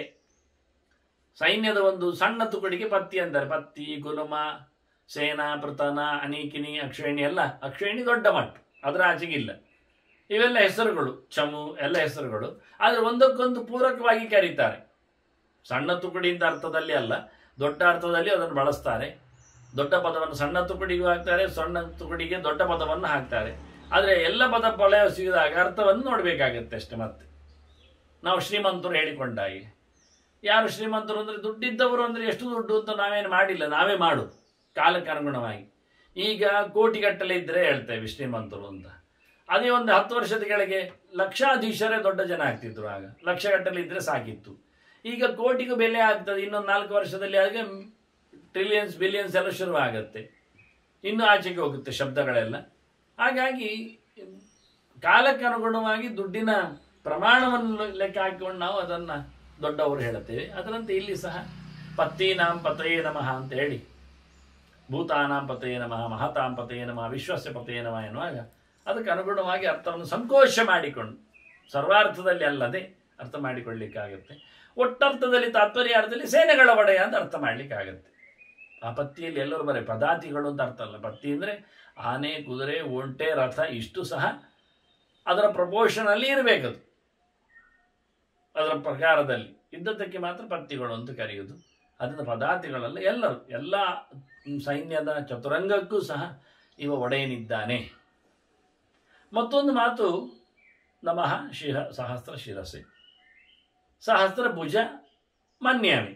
ಸೈನ್ಯದ ಒಂದು ಸಣ್ಣ ತುಕಡಿಗೆ ಪತ್ತಿ ಅಂತಾರೆ ಪತ್ತಿ ಗುಲುಮ ಸೇನಾ ಪೃತನ ಅನೀಕಿನಿ ಅಕ್ಷೇಣಿ ಎಲ್ಲ ಅಕ್ಷೇಣಿ ದೊಡ್ಡ ಮಟ್ಟು ಅದರ ಆಚೆಗಿಲ್ಲ ಇವೆಲ್ಲ ಹೆಸರುಗಳು ಚಮು ಎಲ್ಲ ಹೆಸರುಗಳು ಆದರೆ ಒಂದಕ್ಕೊಂದು ಪೂರಕವಾಗಿ ಕರೀತಾರೆ ಸಣ್ಣ ತುಕಡಿ ಅಂತ ಅರ್ಥದಲ್ಲಿ ಅಲ್ಲ ದೊಡ್ಡ ಅರ್ಥದಲ್ಲಿ ಅದನ್ನು ಬಳಸ್ತಾರೆ ದೊಡ್ಡ ಪದವನ್ನು ಸಣ್ಣ ತುಕಡಿಗೂ ಹಾಕ್ತಾರೆ ಸಣ್ಣ ತುಕಡಿಗೆ ದೊಡ್ಡ ಪದವನ್ನು ಹಾಕ್ತಾರೆ ಆದರೆ ಎಲ್ಲ ಪದ ಪೊಳೆಯ ಸಿಗಿದಾಗ ಅರ್ಥವನ್ನು ನೋಡಬೇಕಾಗತ್ತೆ ಅಷ್ಟೇ ಮತ್ತೆ ನಾವು ಶ್ರೀಮಂತರು ಹೇಳಿಕೊಂಡಾಗೆ ಯಾರು ಶ್ರೀಮಂತರು ಅಂದರೆ ದುಡ್ಡಿದ್ದವರು ಅಂದರೆ ಎಷ್ಟು ದುಡ್ಡು ಅಂತ ನಾವೇನು ಮಾಡಿಲ್ಲ ನಾವೇ ಮಾಡು ಕಾಲಕ್ಕೆ ಅನುಗುಣವಾಗಿ ಈಗ ಕೋಟಿಗಟ್ಟಲೆ ಇದ್ದರೆ ಹೇಳ್ತೇವೆ ಶ್ರೀಮಂತರು ಅಂತ ಅದೇ ಒಂದು ಹತ್ತು ವರ್ಷದ ಕೆಳಗೆ ಲಕ್ಷಾಧೀಶರೇ ದೊಡ್ಡ ಜನ ಆಗ್ತಿದ್ರು ಆಗ ಲಕ್ಷಗಟ್ಟಲೆ ಇದ್ದರೆ ಸಾಕಿತ್ತು ಈಗ ಕೋಟಿಗೂ ಬೆಲೆ ಆಗ್ತದೆ ಇನ್ನೊಂದು ನಾಲ್ಕು ವರ್ಷದಲ್ಲಿ ಹಾಗೆ ಟ್ರಿಲಿಯನ್ಸ್ ಬಿಲಿಯನ್ಸ್ ಎಲ್ಲ ಶುರು ಆಗುತ್ತೆ ಇನ್ನು ಆಚೆಗೆ ಹೋಗುತ್ತೆ ಶಬ್ದಗಳೆಲ್ಲ ಹಾಗಾಗಿ ಕಾಲಕ್ಕೆ ಅನುಗುಣವಾಗಿ ದುಡ್ಡಿನ ಪ್ರಮಾಣವನ್ನು ಲೆಕ್ಕ ಹಾಕಿಕೊಂಡು ನಾವು ಅದನ್ನು ದೊಡ್ಡವರು ಹೇಳುತ್ತೇವೆ ಅದರಂತೆ ಇಲ್ಲಿ ಸಹ ಪತ್ತೀನಾಂ ಪತಯೇ ನಮಃ ಅಂತ ಹೇಳಿ ಭೂತಾನಾಂ ಪತಯೇ ನಮಃ ಮಹತಾಂ ಪತಯೇ ನಮಃ ವಿಶ್ವಸ್ಯ ಪತಯೇ ನಮಃ ಎನ್ನುವಾಗ ಅದಕ್ಕೆ ಅನುಗುಣವಾಗಿ ಅರ್ಥವನ್ನು ಸಂಕೋಚ ಮಾಡಿಕೊಂಡು ಸರ್ವಾರ್ಥದಲ್ಲಿ ಅಲ್ಲದೆ ಅರ್ಥ ಮಾಡಿಕೊಳ್ಳಿಕ್ಕಾಗುತ್ತೆ ಒಟ್ಟರ್ಥದಲ್ಲಿ ತಾತ್ಪರ್ಯಾರ್ಥದಲ್ಲಿ ಸೇನೆಗಳ ಒಡೆಯ ಅಂತ ಅರ್ಥ ಮಾಡಲಿಕ್ಕಾಗತ್ತೆ ಆ ಪತ್ತಿಯಲ್ಲಿ ಎಲ್ಲರೂ ಬರೀ ಪದಾತಿಗಳು ಅಂತ ಅರ್ಥ ಅಲ್ಲ ಪತ್ತಿ ಅಂದರೆ ಆನೆ ಕುದುರೆ ಒಂಟೆ ರಥ ಇಷ್ಟು ಸಹ ಅದರ ಪ್ರಪೋರ್ಷನಲ್ಲಿ ಇರಬೇಕದು ಅದರ ಪ್ರಕಾರದಲ್ಲಿ ಇದ್ದದ್ದಕ್ಕೆ ಮಾತ್ರ ಪತ್ತಿಗಳು ಅಂತ ಕರೆಯುವುದು ಅದನ್ನು ಪದಾತಿಗಳಲ್ಲ ಎಲ್ಲರೂ ಎಲ್ಲ ಸೈನ್ಯದ ಚತುರಂಗಕ್ಕೂ ಸಹ ಇವ ಒಡೆಯನಿದ್ದಾನೆ ಮತ್ತೊಂದು ಮಾತು ನಮಃ ಶಿರ ಸಹಸ್ರ ಶಿರಸೆ ಸಹಸ್ರ ಭುಜ ಮನ್ಯಾಮಿ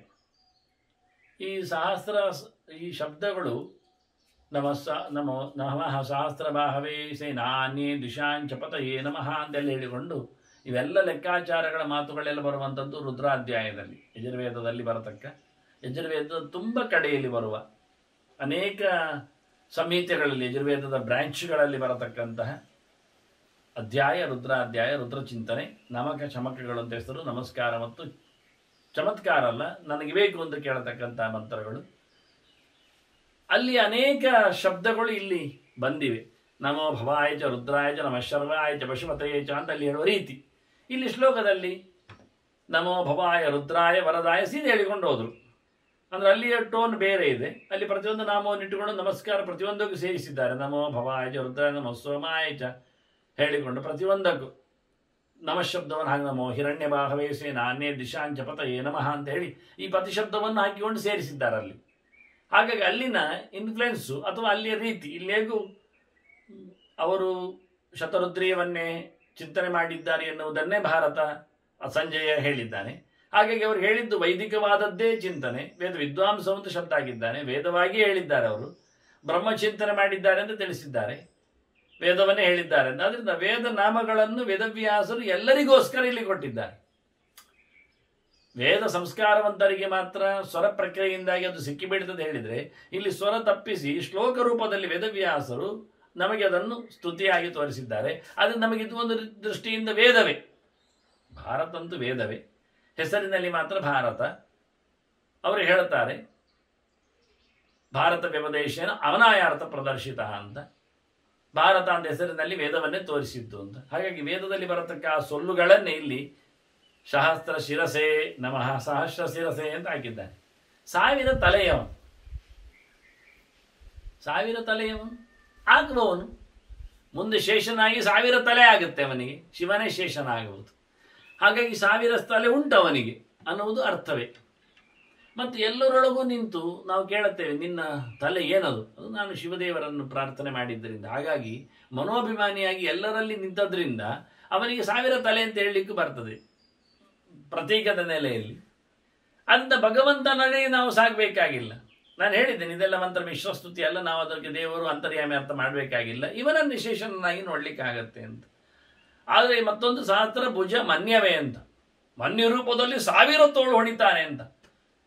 ಈ ಸಹಸ್ರ ಈ ಶಬ್ದಗಳು ನಮಃ ನಮೋ ನಮಃ ಸಹಸ್ರ ಬಾಹವೇ ಸೇನಾನ್ಯೇ ದಿಶಾಂಚಪತಯೇ ನಮಃ ಅಂತೆಲ್ಲ ಹೇಳಿಕೊಂಡು ಇವೆಲ್ಲ ಲೆಕ್ಕಾಚಾರಗಳ ಮಾತುಗಳೆಲ್ಲ ಬರುವಂಥದ್ದು ರುದ್ರಾಧ್ಯಾಯದಲ್ಲಿ ಯಜುರ್ವೇದದಲ್ಲಿ ಬರತಕ್ಕ ಯಜುರ್ವೇದದ ತುಂಬ ಕಡೆಯಲ್ಲಿ ಬರುವ ಅನೇಕ ಸಂಹಿತೆಗಳಲ್ಲಿ ಯಜುರ್ವೇದದ ಬ್ರಾಂಚ್ಗಳಲ್ಲಿ ಬರತಕ್ಕಂತಹ ಅಧ್ಯಾಯ ರುದ್ರಾಧ್ಯಾಯ ರುದ್ರಚಿಂತನೆ ನಮಕ ಚಮಕಗಳು ಅಂತ ಹೆಸರು ನಮಸ್ಕಾರ ಮತ್ತು ಚಮತ್ಕಾರ ಅಲ್ಲ ನನಗೆ ಬೇಕು ಅಂತ ಕೇಳತಕ್ಕಂಥ ಮಂತ್ರಗಳು ಅಲ್ಲಿ ಅನೇಕ ಶಬ್ದಗಳು ಇಲ್ಲಿ ಬಂದಿವೆ ನಮೋ ಭವಾಯ ಚ ರುದ್ರಾಯ ಚ ನಮ ಶರ್ವಾಯ ಚ ಪಶುಪತಯೇ ಚ ಅಂತ ಅಲ್ಲಿ ಹೇಳುವ ರೀತಿ ಇಲ್ಲಿ ಶ್ಲೋಕದಲ್ಲಿ ನಮೋ ಭವಾಯ ರುದ್ರಾಯ ವರದಾಯ ಸೀದೆ ಹೇಳಿಕೊಂಡು ಹೋದ್ರು ಅಂದ್ರೆ ಅಲ್ಲಿಯ ಟೋನ್ ಬೇರೆ ಇದೆ ಅಲ್ಲಿ ಪ್ರತಿಯೊಂದು ನಾಮವನ್ನು ಇಟ್ಟುಕೊಂಡು ನಮಸ್ಕಾರ ಪ್ರತಿಯೊಂದಕ್ಕೂ ಸೇರಿಸಿದ್ದಾರೆ ನಮೋ ಭವಾಯ ಚ ರುದ್ರಾಯ ನಮೋ ಸೋಮಾಯ ಚ ಹೇಳಿಕೊಂಡು ಪ್ರತಿಯೊಂದಕ್ಕೂ ನಮಶಬ್ದವನ್ನು ಹಾಗೆ ನಮೋ ಹಿರಣ್ಯ ಬಾಹವೇಸೆ ನಾನೇ ದಿಶಾಂಚಪತ ಏ ನಮಃ ಅಂತ ಹೇಳಿ ಈ ಪ್ರತಿಶಬ್ದವನ್ನು ಹಾಕಿಕೊಂಡು ಸೇರಿಸಿದ್ದಾರೆ ಅಲ್ಲಿ ಹಾಗಾಗಿ ಅಲ್ಲಿನ ಇನ್ಫ್ಲುಯೆನ್ಸು ಅಥವಾ ಅಲ್ಲಿಯ ರೀತಿ ಇಲ್ಲಿ ಹೇಗೂ ಅವರು ಶತರುದ್ರಿಯವನ್ನೇ ಚಿಂತನೆ ಮಾಡಿದ್ದಾರೆ ಎನ್ನುವುದನ್ನೇ ಭಾರತ ಸಂಜಯ ಹೇಳಿದ್ದಾನೆ ಹಾಗಾಗಿ ಅವರು ಹೇಳಿದ್ದು ವೈದಿಕವಾದದ್ದೇ ಚಿಂತನೆ ವೇದ ವಿದ್ವಾಂಸ ಅಂತ ಶಬ್ದ ಆಗಿದ್ದಾನೆ ವೇದವಾಗಿ ಹೇಳಿದ್ದಾರೆ ಅವರು ಬ್ರಹ್ಮಚಿಂತನೆ ಮಾಡಿದ್ದಾರೆ ಅಂತ ತಿಳಿಸಿದ್ದಾರೆ ವೇದವನ್ನೇ ಹೇಳಿದ್ದಾರೆ ಅಂತ ಅದರಿಂದ ವೇದ ನಾಮಗಳನ್ನು ವೇದವ್ಯಾಸರು ಎಲ್ಲರಿಗೋಸ್ಕರ ಇಲ್ಲಿ ಕೊಟ್ಟಿದ್ದಾರೆ ವೇದ ಸಂಸ್ಕಾರವಂತರಿಗೆ ಮಾತ್ರ ಸ್ವರ ಪ್ರಕ್ರಿಯೆಯಿಂದಾಗಿ ಅದು ಸಿಕ್ಕಿಬೀಳ್ತದೆ ಹೇಳಿದರೆ ಇಲ್ಲಿ ಸ್ವರ ತಪ್ಪಿಸಿ ಶ್ಲೋಕ ರೂಪದಲ್ಲಿ ವೇದವ್ಯಾಸರು ನಮಗೆ ಅದನ್ನು ಸ್ತುತಿಯಾಗಿ ತೋರಿಸಿದ್ದಾರೆ ಅದು ನಮಗೆ ಇದು ಒಂದು ದೃಷ್ಟಿಯಿಂದ ವೇದವೇ ಭಾರತ ಅಂತೂ ವೇದವೇ ಹೆಸರಿನಲ್ಲಿ ಮಾತ್ರ ಭಾರತ ಅವರು ಹೇಳುತ್ತಾರೆ ಭಾರತ ವ್ಯವದೇಶನ ಅವನಾಯಾರ್ಥ ಪ್ರದರ್ಶಿತ ಅಂತ ಭಾರತ ಅಂತ ಹೆಸರಿನಲ್ಲಿ ವೇದವನ್ನೇ ತೋರಿಸಿದ್ದು ಅಂತ ಹಾಗಾಗಿ ವೇದದಲ್ಲಿ ಬರತಕ್ಕ ಆ ಸೊಲ್ಲುಗಳನ್ನೇ ಇಲ್ಲಿ ಸಹಸ್ರ ಶಿರಸೆ ನಮಃ ಸಹಸ್ರ ಶಿರಸೆ ಅಂತ ಹಾಕಿದ್ದಾನೆ ಸಾವಿರ ತಲೆಯವನು ಸಾವಿರ ತಲೆಯವನು ಆಗುವವನು ಮುಂದೆ ಶೇಷನಾಗಿ ಸಾವಿರ ತಲೆ ಆಗುತ್ತೆ ಅವನಿಗೆ ಶಿವನೇ ಶೇಷನಾಗುವುದು ಹಾಗಾಗಿ ಸಾವಿರ ತಲೆ ಉಂಟು ಅವನಿಗೆ ಅನ್ನುವುದು ಅರ್ಥವೇ ಮತ್ತು ಎಲ್ಲರೊಳಗೂ ನಿಂತು ನಾವು ಕೇಳುತ್ತೇವೆ ನಿನ್ನ ತಲೆ ಏನದು ಅದು ನಾನು ಶಿವದೇವರನ್ನು ಪ್ರಾರ್ಥನೆ ಮಾಡಿದ್ದರಿಂದ ಹಾಗಾಗಿ ಮನೋಭಿಮಾನಿಯಾಗಿ ಎಲ್ಲರಲ್ಲಿ ನಿಂತದ್ರಿಂದ ಅವನಿಗೆ ಸಾವಿರ ತಲೆ ಅಂತ ಹೇಳಲಿಕ್ಕೂ ಬರ್ತದೆ ಪ್ರತೀಕದ ನೆಲೆಯಲ್ಲಿ ಅಂತ ಭಗವಂತನದೇ ನಾವು ಸಾಗಬೇಕಾಗಿಲ್ಲ ನಾನು ಹೇಳಿದ್ದೇನೆ ಇದೆಲ್ಲ ಮಂತ್ರ ವಿಶ್ವಸ್ತುತಿ ಅಲ್ಲ ನಾವು ಅದಕ್ಕೆ ದೇವರು ಅಂತರ್ಯಾಮಿ ಅರ್ಥ ಮಾಡಬೇಕಾಗಿಲ್ಲ ಇವನನ್ನು ವಿಶೇಷನಾಗಿ ನೋಡ್ಲಿಕ್ಕಾಗತ್ತೆ ಅಂತ ಆದರೆ ಮತ್ತೊಂದು ಸಹಸ್ರ ಭುಜ ಮನ್ಯವೇ ಅಂತ ಮನ್ಯ ರೂಪದಲ್ಲಿ ಸಾವಿರ ತೋಳು ಹೊಣಿತಾನೆ ಅಂತ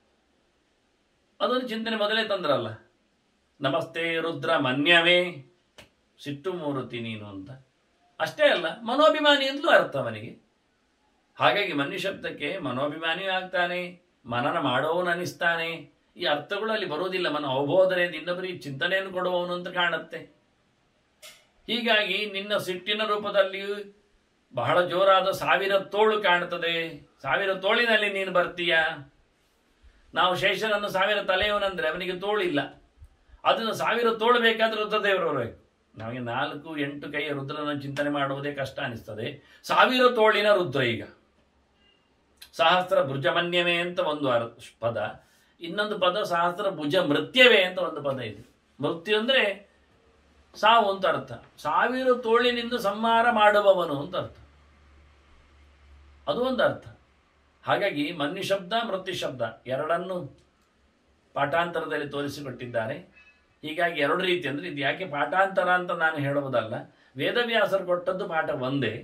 ಅದೊಂದು ಚಿಂತನೆ ಮೊದಲೇ ತಂದ್ರಲ್ಲ ನಮಸ್ತೆ ರುದ್ರ ಮನ್ಯವೇ ಸಿಟ್ಟು ಮೂರುತಿ ನೀನು ಅಂತ ಅಷ್ಟೇ ಅಲ್ಲ ಮನೋಭಿಮಾನಿ ಅಂತಲೂ ಅರ್ಥ ಅವನಿಗೆ ಹಾಗಾಗಿ ಮನ್ಯ ಶಬ್ದಕ್ಕೆ ಮನೋಭಿಮಾನಿಯೂ ಆಗ್ತಾನೆ ಮನನ ಮಾಡೋವನು ಅನಿಸ್ತಾನೆ ಈ ಅರ್ಥಗಳು ಅಲ್ಲಿ ಬರುವುದಿಲ್ಲ ಮನ ಅವಬೋಧನೆಯಿಂದ ಇನ್ನೊಬ್ಬರಿಗೆ ಚಿಂತನೆಯನ್ನು ಕೊಡುವವನು ಅಂತ ಕಾಣುತ್ತೆ ಹೀಗಾಗಿ ನಿನ್ನ ಸಿಟ್ಟಿನ ರೂಪದಲ್ಲಿಯೂ ಬಹಳ ಜೋರಾದ ಸಾವಿರ ತೋಳು ಕಾಣುತ್ತದೆ ಸಾವಿರ ತೋಳಿನಲ್ಲಿ ನೀನು ಬರ್ತೀಯ ನಾವು ಶೇಷನನ್ನು ಸಾವಿರ ತಲೆಯವನಂದ್ರೆ ಅವನಿಗೆ ತೋಳಿಲ್ಲ ಅದನ್ನು ಸಾವಿರ ತೋಳು ಬೇಕಾದ್ರೆ ರುದ್ರದೇವರು ಬರಬೇಕು ನಮಗೆ ನಾಲ್ಕು ಎಂಟು ಕೈಯ ರುದ್ರನ ಚಿಂತನೆ ಮಾಡುವುದೇ ಕಷ್ಟ ಅನಿಸ್ತದೆ ಸಾವಿರ ತೋಳಿನ ರುದ್ರ ಈಗ ಸಹಸ್ರ ಭುಜಮನ್ಯವೇ ಅಂತ ಒಂದು ಅರ್- ಪದ ಇನ್ನೊಂದು ಪದ ಸಹಸ್ರ ಭುಜ ಮೃತ್ಯವೇ ಅಂತ ಒಂದು ಪದ ಇದೆ ಮೃತ್ಯು ಅಂದ್ರೆ ಸಾವು ಅಂತ ಅರ್ಥ ಸಾವಿರ ತೋಳಿನಿಂದ ಸಂಹಾರ ಮಾಡುವವನು ಅಂತ ಅರ್ಥ ಅದು ಒಂದು ಅರ್ಥ ಹಾಗಾಗಿ ಮನ್ಯ ಶಬ್ದ ಮೃತ್ಯು ಶಬ್ದ ಎರಡನ್ನು ಪಾಠಾಂತರದಲ್ಲಿ ತೋರಿಸಿಕೊಟ್ಟಿದ್ದಾರೆ ಹೀಗಾಗಿ ಎರಡು ರೀತಿ ಅಂದ್ರೆ ಇದು ಯಾಕೆ ಪಾಠಾಂತರ ಅಂತ ನಾನು ಹೇಳುವುದಲ್ಲ ವೇದವ್ಯಾಸರು ಕೊಟ್ಟದ್ದು ಪಾಠ ಒಂದೇ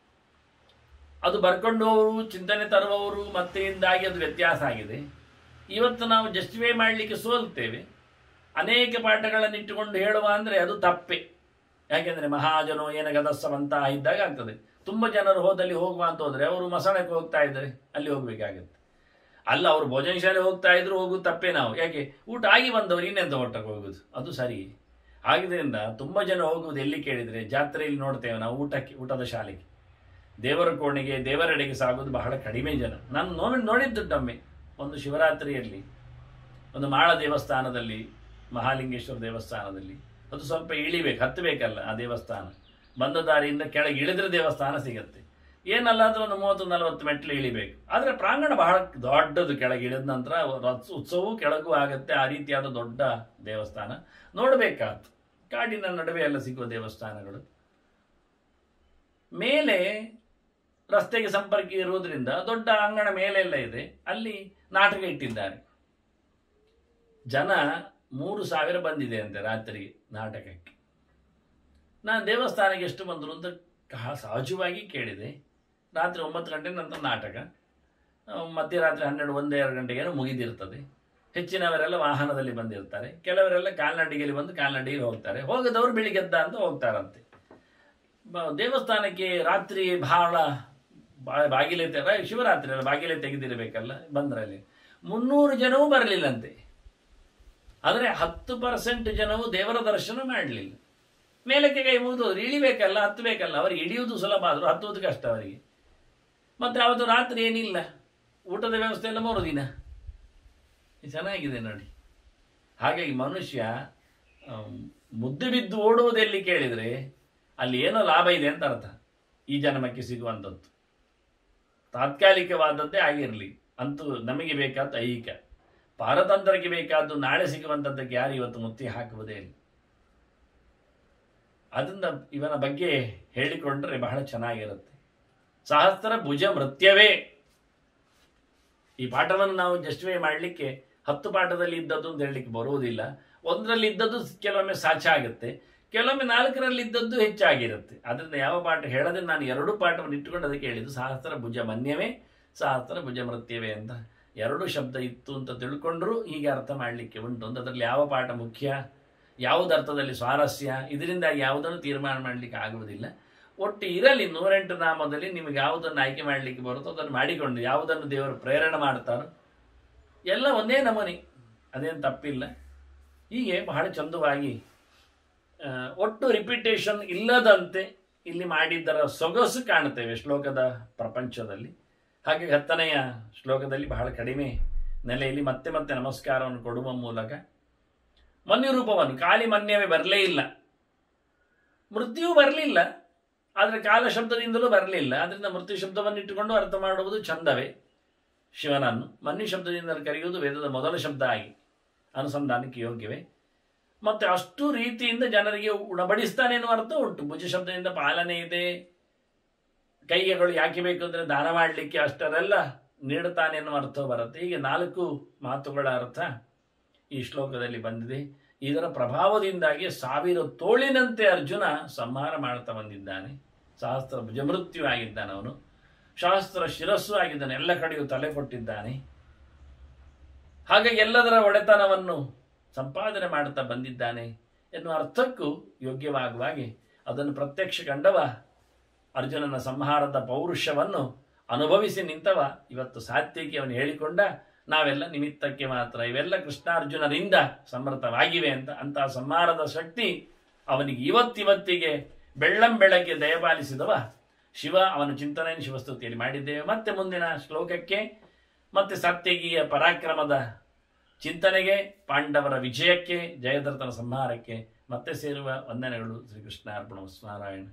ಅದು ಬರ್ಕೊಂಡವರು ಚಿಂತನೆ ತರುವವರು ಮತ್ತೆಯಿಂದಾಗಿ ಅದು ವ್ಯತ್ಯಾಸ ಆಗಿದೆ ಇವತ್ತು ನಾವು ಜಸ್ಟಿಫೈ ಮಾಡಲಿಕ್ಕೆ ಸೋಲ್ತೇವೆ ಅನೇಕ ಪಾಠಗಳನ್ನು ಇಟ್ಟುಕೊಂಡು ಹೇಳುವ ಅಂದರೆ ಅದು ತಪ್ಪೆ ಯಾಕೆಂದರೆ ಮಹಾಜನೋ ಏನ ಗದಸ್ಸವಂತ ಇದ್ದಾಗ ಆಗ್ತದೆ ತುಂಬ ಜನರು ಹೋದಲ್ಲಿ ಹೋಗುವ ಅಂತ ಹೋದರೆ ಅವರು ಮಸಾಣಕ್ಕೆ ಹೋಗ್ತಾ ಇದ್ದಾರೆ ಅಲ್ಲಿ ಹೋಗ್ಬೇಕಾಗತ್ತೆ ಅಲ್ಲ ಅವರು ಭೋಜನ ಶಾಲೆ ಹೋಗ್ತಾ ಇದ್ರು ಹೋಗುದು ತಪ್ಪೇ ನಾವು ಯಾಕೆ ಊಟ ಆಗಿ ಬಂದವರು ಇನ್ನೆಂತ ಊಟಕ್ಕೆ ಹೋಗುದು ಅದು ಸರಿ ಆಗಿದ್ದರಿಂದ ತುಂಬ ಜನ ಹೋಗುವುದು ಎಲ್ಲಿ ಕೇಳಿದರೆ ಜಾತ್ರೆಯಲ್ಲಿ ನೋಡ್ತೇವೆ ನಾವು ಊಟಕ್ಕೆ ಊಟದ ಶಾಲೆಗೆ ದೇವರ ಕೋಣೆಗೆ ದೇವರೆಡೆಗೆ ಸಾಗೋದು ಬಹಳ ಕಡಿಮೆ ಜನ ನಾನು ನೋಡಿ ನೋಡಿದ್ದುಟ್ಟೊಮ್ಮೆ ಒಂದು ಶಿವರಾತ್ರಿಯಲ್ಲಿ ಒಂದು ಮಾಳ ದೇವಸ್ಥಾನದಲ್ಲಿ ಮಹಾಲಿಂಗೇಶ್ವರ ದೇವಸ್ಥಾನದಲ್ಲಿ ಅದು ಸ್ವಲ್ಪ ಇಳಿಬೇಕು ಹತ್ತಬೇಕಲ್ಲ ಆ ದೇವಸ್ಥಾನ ಬಂದ ದಾರಿಯಿಂದ ಕೆಳಗೆ ಇಳಿದ್ರೆ ದೇವಸ್ಥಾನ ಸಿಗತ್ತೆ ಏನಲ್ಲ ಅಂದ್ರೆ ಒಂದು ಮೂವತ್ತು ನಲವತ್ತು ಮೆಟ್ಲು ಇಳಿಬೇಕು ಆದರೆ ಪ್ರಾಂಗಣ ಬಹಳ ದೊಡ್ಡದು ಕೆಳಗೆ ಇಳಿದ ನಂತರ ರಥ ಉತ್ಸವವು ಕೆಳಗೂ ಆಗತ್ತೆ ಆ ರೀತಿಯಾದ ದೊಡ್ಡ ದೇವಸ್ಥಾನ ನೋಡಬೇಕಾತು ಕಾಡಿನ ನಡುವೆ ಎಲ್ಲ ಸಿಗುವ ದೇವಸ್ಥಾನಗಳು ಮೇಲೆ ರಸ್ತೆಗೆ ಸಂಪರ್ಕ ಇರುವುದರಿಂದ ದೊಡ್ಡ ಅಂಗಣ ಮೇಲೆಲ್ಲ ಇದೆ ಅಲ್ಲಿ ನಾಟಕ ಇಟ್ಟಿದ್ದಾರೆ ಜನ ಮೂರು ಸಾವಿರ ಬಂದಿದೆ ಅಂತೆ ರಾತ್ರಿಗೆ ನಾಟಕಕ್ಕೆ ನಾನು ದೇವಸ್ಥಾನಕ್ಕೆ ಎಷ್ಟು ಬಂದರು ಅಂತ ಕಹ- ಸಹಜವಾಗಿ ಕೇಳಿದೆ ರಾತ್ರಿ ಒಂಬತ್ತು ಗಂಟೆ ನಂತರ ನಾಟಕ ಆ, ಮಧ್ಯರಾತ್ರಿ ಹನ್ನೆರಡು ಒಂದು ಎರಡು ಗಂಟೆಗೇನೋ ಮುಗಿದಿರ್ತದೆ ಹೆಚ್ಚಿನವರೆಲ್ಲ ವಾಹನದಲ್ಲಿ ಬಂದಿರ್ತಾರೆ ಕೆಲವರೆಲ್ಲ ಕಾಲ್ನಡಿಗೆಯಲ್ಲಿ ಬಂದು ಕಾಲ್ನಡಿಗೆಗೆ ಹೋಗ್ತಾರೆ ಹೋಗದವರು ಬೆಳಿಗ್ಗೆದ್ದ ಅಂತ ಹೋಗ್ತಾರಂತೆ ಬ- ದೇವಸ್ಥಾನಕ್ಕೆ ರಾತ್ರಿ ಬಹಳ ಬಾ- ಬಾಗಿಲೆ ತೆ ರ- ಶಿವರಾತ್ರಿ ಅಲ್ಲ ಬಾಗಿಲೆ ತೆಗೆದಿರಬೇಕಲ್ಲ ಬಂದ್ರಲ್ಲಿ ಮುನ್ನೂರು ಜನವೂ ಬರಲಿಲ್ಲಂತೆ ಆದರೆ ಹತ್ತು ಪರ್ಸೆಂಟ್ ಜನವು ದೇವರ ದರ್ಶನ ಮಾಡಲಿಲ್ಲ ಮೇಲಕ್ಕೆ ಕೈ ಮುಗಿದು ಇಳಿಬೇಕಲ್ಲ ಹತ್ತಬೇಕಲ್ಲ ಅವರಿಗೆ ಇಳಿಯುವುದು ಸುಲಭ ಆದರೂ ಹತ್ತುವುದು ಕಷ್ಟ ಅವರಿಗೆ ಮತ್ತೆ ಅವತ್ತು ರಾತ್ರಿ ಏನಿಲ್ಲ ಊಟದ ವ್ಯವಸ್ಥೆ ಎಲ್ಲ ಮೂರು ದಿನ ಇದು ಚೆನ್ನಾಗಿದೆ ನೋಡಿ ಹಾಗಾಗಿ ಮನುಷ್ಯ ಆಮ್, ಮುದ್ದೆ ಬಿದ್ದು ಓಡುವುದೆಲ್ಲಿ ಕೇಳಿದರೆ ಅಲ್ಲಿ ಏನೋ ಲಾಭ ಇದೆ ಅಂತ ಅರ್ಥ ಈ ಜನ್ಮಕ್ಕೆ ಸಿಗುವಂಥದ್ದು ತಾತ್ಕಾಲಿಕವಾದದ್ದೇ ಆಗಿರಲಿ ಅಂತೂ ನಮಗೆ ಬೇಕಾದ ಐಹಿಕ ಪಾರತಂತ್ರಕ್ಕೆ ಬೇಕಾದ್ದು ನಾಳೆ ಸಿಗುವಂಥದ್ದಕ್ಕೆ ಯಾರು ಇವತ್ತು ಮುತ್ತಿ ಹಾಕುವುದೇ ಇಲ್ಲ ಅದರಿಂದ ಇವನ ಬಗ್ಗೆ ಹೇಳಿಕೊಂಡ್ರೆ ಬಹಳ ಚೆನ್ನಾಗಿರುತ್ತೆ ಸಹಸ್ರ ಭುಜ ಮೃತ್ಯವೇ ಈ ಪಾಠವನ್ನು ನಾವು ಜಸ್ಟಿಫೈ ಮಾಡಲಿಕ್ಕೆ ಹತ್ತು ಪಾಠದಲ್ಲಿ ಇದ್ದದ್ದು ಅಂತ ಹೇಳಲಿಕ್ಕೆ ಬರುವುದಿಲ್ಲ ಒಂದರಲ್ಲಿ ಇದ್ದದ್ದು ಕೆಲವೊಮ್ಮೆ ಸಾಚ ಆಗುತ್ತೆ ಕೆಲವೊಮ್ಮೆ ನಾಲ್ಕರಲ್ಲಿ ಇದ್ದದ್ದು ಹೆಚ್ಚಾಗಿರುತ್ತೆ ಅದರಿಂದ ಯಾವ ಪಾಠ ಹೇಳದೆ ನಾನು ಎರಡು ಪಾಠವನ್ನು ಇಟ್ಟುಕೊಂಡು ಅದಕ್ಕೆ ಹೇಳಿದ್ದು ಸಹಸ್ರ ಭುಜ ಮನ್ಯವೇ ಸಹಸ್ರ ಭುಜ ಮೃತ್ಯವೇ ಅಂತ ಎರಡು ಶಬ್ದ ಇತ್ತು ಅಂತ ತಿಳ್ಕೊಂಡ್ರೂ ಹೀಗೆ ಅರ್ಥ ಮಾಡಲಿಕ್ಕೆ ಉಂಟು ಅಂತ ಅದರಲ್ಲಿ ಯಾವ ಪಾಠ ಮುಖ್ಯ ಯಾವುದು ಅರ್ಥದಲ್ಲಿ ಸ್ವಾರಸ್ಯ ಇದರಿಂದ ಯಾವುದನ್ನು ತೀರ್ಮಾನ ಮಾಡಲಿಕ್ಕೆ ಆಗುವುದಿಲ್ಲ ಒಟ್ಟು ಇರಲಿ ನೂರೆಂಟು ನಾಮದಲ್ಲಿ ನಿಮಗೆ ಯಾವುದನ್ನು ಆಯ್ಕೆ ಮಾಡಲಿಕ್ಕೆ ಬರುತ್ತೋ ಅದನ್ನು ಮಾಡಿಕೊಂಡು ಯಾವುದನ್ನು ದೇವರು ಪ್ರೇರಣೆ ಮಾಡ್ತಾರೋ ಎಲ್ಲ ಒಂದೇ ನಮೂನಿ ಅದೇನು ತಪ್ಪಿಲ್ಲ ಹೀಗೆ ಬಹಳ ಚಂದವಾಗಿ ಆ, ಒಟ್ಟು ರಿಪಿಟೇಷನ್ ಇಲ್ಲದಂತೆ ಇಲ್ಲಿ ಮಾಡಿದ್ದರ ಸೊಗಸು ಕಾಣುತ್ತೇವೆ ಶ್ಲೋಕದ ಪ್ರಪಂಚದಲ್ಲಿ ಹಾಗೆ ಹತ್ತನೆಯ ಶ್ಲೋಕದಲ್ಲಿ ಬಹಳ ಕಡಿಮೆ ನೆಲೆಯಲ್ಲಿ ಮತ್ತೆ ಮತ್ತೆ ನಮಸ್ಕಾರವನ್ನು ಕೊಡುವ ಮೂಲಕ ಮನ್ಯು ರೂಪವನ್ನು ಖಾಲಿ ಮನ್ಯವೇ ಬರಲೇ ಇಲ್ಲ ಮೃತ್ಯು ಬರಲಿಲ್ಲ ಆದರೆ ಕಾಲ ಶಬ್ದದಿಂದಲೂ ಬರಲಿಲ್ಲ ಅದರಿಂದ ಮೃತ್ಯು ಶಬ್ದವನ್ನು ಇಟ್ಟುಕೊಂಡು ಅರ್ಥ ಮಾಡುವುದು ಚಂದವೇ ಶಿವನನ್ನು ಮನ್ಯು ಶಬ್ದದಿಂದ ಕರೆಯುವುದು ವೇದದ ಮೊದಲ ಶಬ್ದ ಆಗಿ ಅನುಸಂಧಾನಕ್ಕೆ ಯೋಗ್ಯವೇ ಮತ್ತೆ ಅಷ್ಟು ರೀತಿಯಿಂದ ಜನರಿಗೆ ಉಣಬಡಿಸ್ತಾನೆ ಎನ್ನುವ ಅರ್ಥ ಉಂಟು ಭುಜ ಶಬ್ದದಿಂದ ಪಾಲನೆ ಇದೆ ಕೈಗೆಗಳು ಯಾಕೆ ಬೇಕು ಅಂದರೆ ದಾನ ಮಾಡಲಿಕ್ಕೆ ಅಷ್ಟರೆಲ್ಲ ನೀಡುತ್ತಾನೆ ಎನ್ನುವ ಅರ್ಥ ಬರುತ್ತೆ ಹೀಗೆ ನಾಲ್ಕು ಮಾತುಗಳ ಅರ್ಥ ಈ ಶ್ಲೋಕದಲ್ಲಿ ಬಂದಿದೆ ಇದರ ಪ್ರಭಾವದಿಂದಾಗಿ ಸಾವಿರ ತೋಳಿನಂತೆ ಅರ್ಜುನ ಸಂಹಾರ ಮಾಡ್ತಾ ಬಂದಿದ್ದಾನೆ ಸಹಸ್ರ ಭುಜಮೃತ್ಯು ಆಗಿದ್ದಾನೆ ಅವನು ಶಾಸ್ತ್ರ ಶಿರಸ್ಸು ಆಗಿದ್ದಾನೆ ಎಲ್ಲ ಕಡೆಯೂ ತಲೆ ಕೊಟ್ಟಿದ್ದಾನೆ ಹಾಗೆ ಎಲ್ಲದರ ಒಡೆತನವನ್ನು ಸಂಪಾದನೆ ಮಾಡುತ್ತಾ ಬಂದಿದ್ದಾನೆ ಎನ್ನುವ ಅರ್ಥಕ್ಕೂ ಯೋಗ್ಯವಾಗುವಾಗೆ ಅದನ್ನು ಪ್ರತ್ಯಕ್ಷ ಕಂಡವ ಅರ್ಜುನನ ಸಂಹಾರದ ಪೌರುಷವನ್ನು ಅನುಭವಿಸಿ ನಿಂತವ ಇವತ್ತು ಸಾತ್ವಿಕಿ ಅವನು ಹೇಳಿಕೊಂಡ ನಾವೆಲ್ಲ ನಿಮಿತ್ತಕ್ಕೆ ಮಾತ್ರ ಇವೆಲ್ಲ ಕೃಷ್ಣಾರ್ಜುನರಿಂದ ಸಮೃದ್ಧವಾಗಿವೆ ಅಂತ ಅಂತಹ ಸಂಹಾರದ ಶಕ್ತಿ ಅವನಿಗೆ ಇವತ್ತಿವತ್ತಿಗೆ ಬೆಳ್ಳಂ ಬೆಳಗ್ಗೆ ದಯಪಾಲಿಸಿದವ ಶಿವ ಅವನ ಚಿಂತನೆಯನ್ನು ಶಿವಸ್ತುತಿಯಲ್ಲಿ ಮಾಡಿದ್ದೇವೆ ಮತ್ತೆ ಮುಂದಿನ ಶ್ಲೋಕಕ್ಕೆ ಮತ್ತೆ ಸತ್ಯಗಿಯ ಪರಾಕ್ರಮದ ಚಿಂತನೆಗೆ ಪಾಂಡವರ ವಿಜಯಕ್ಕೆ ಜಯದ್ರಥನ ಸಂಹಾರಕ್ಕೆ ಮತ್ತೆ ಸೇರುವ ವಂದನೆಗಳು ಶ್ರೀಕೃಷ್ಣ ಅರ್ಪಣ ನಾರಾಯಣ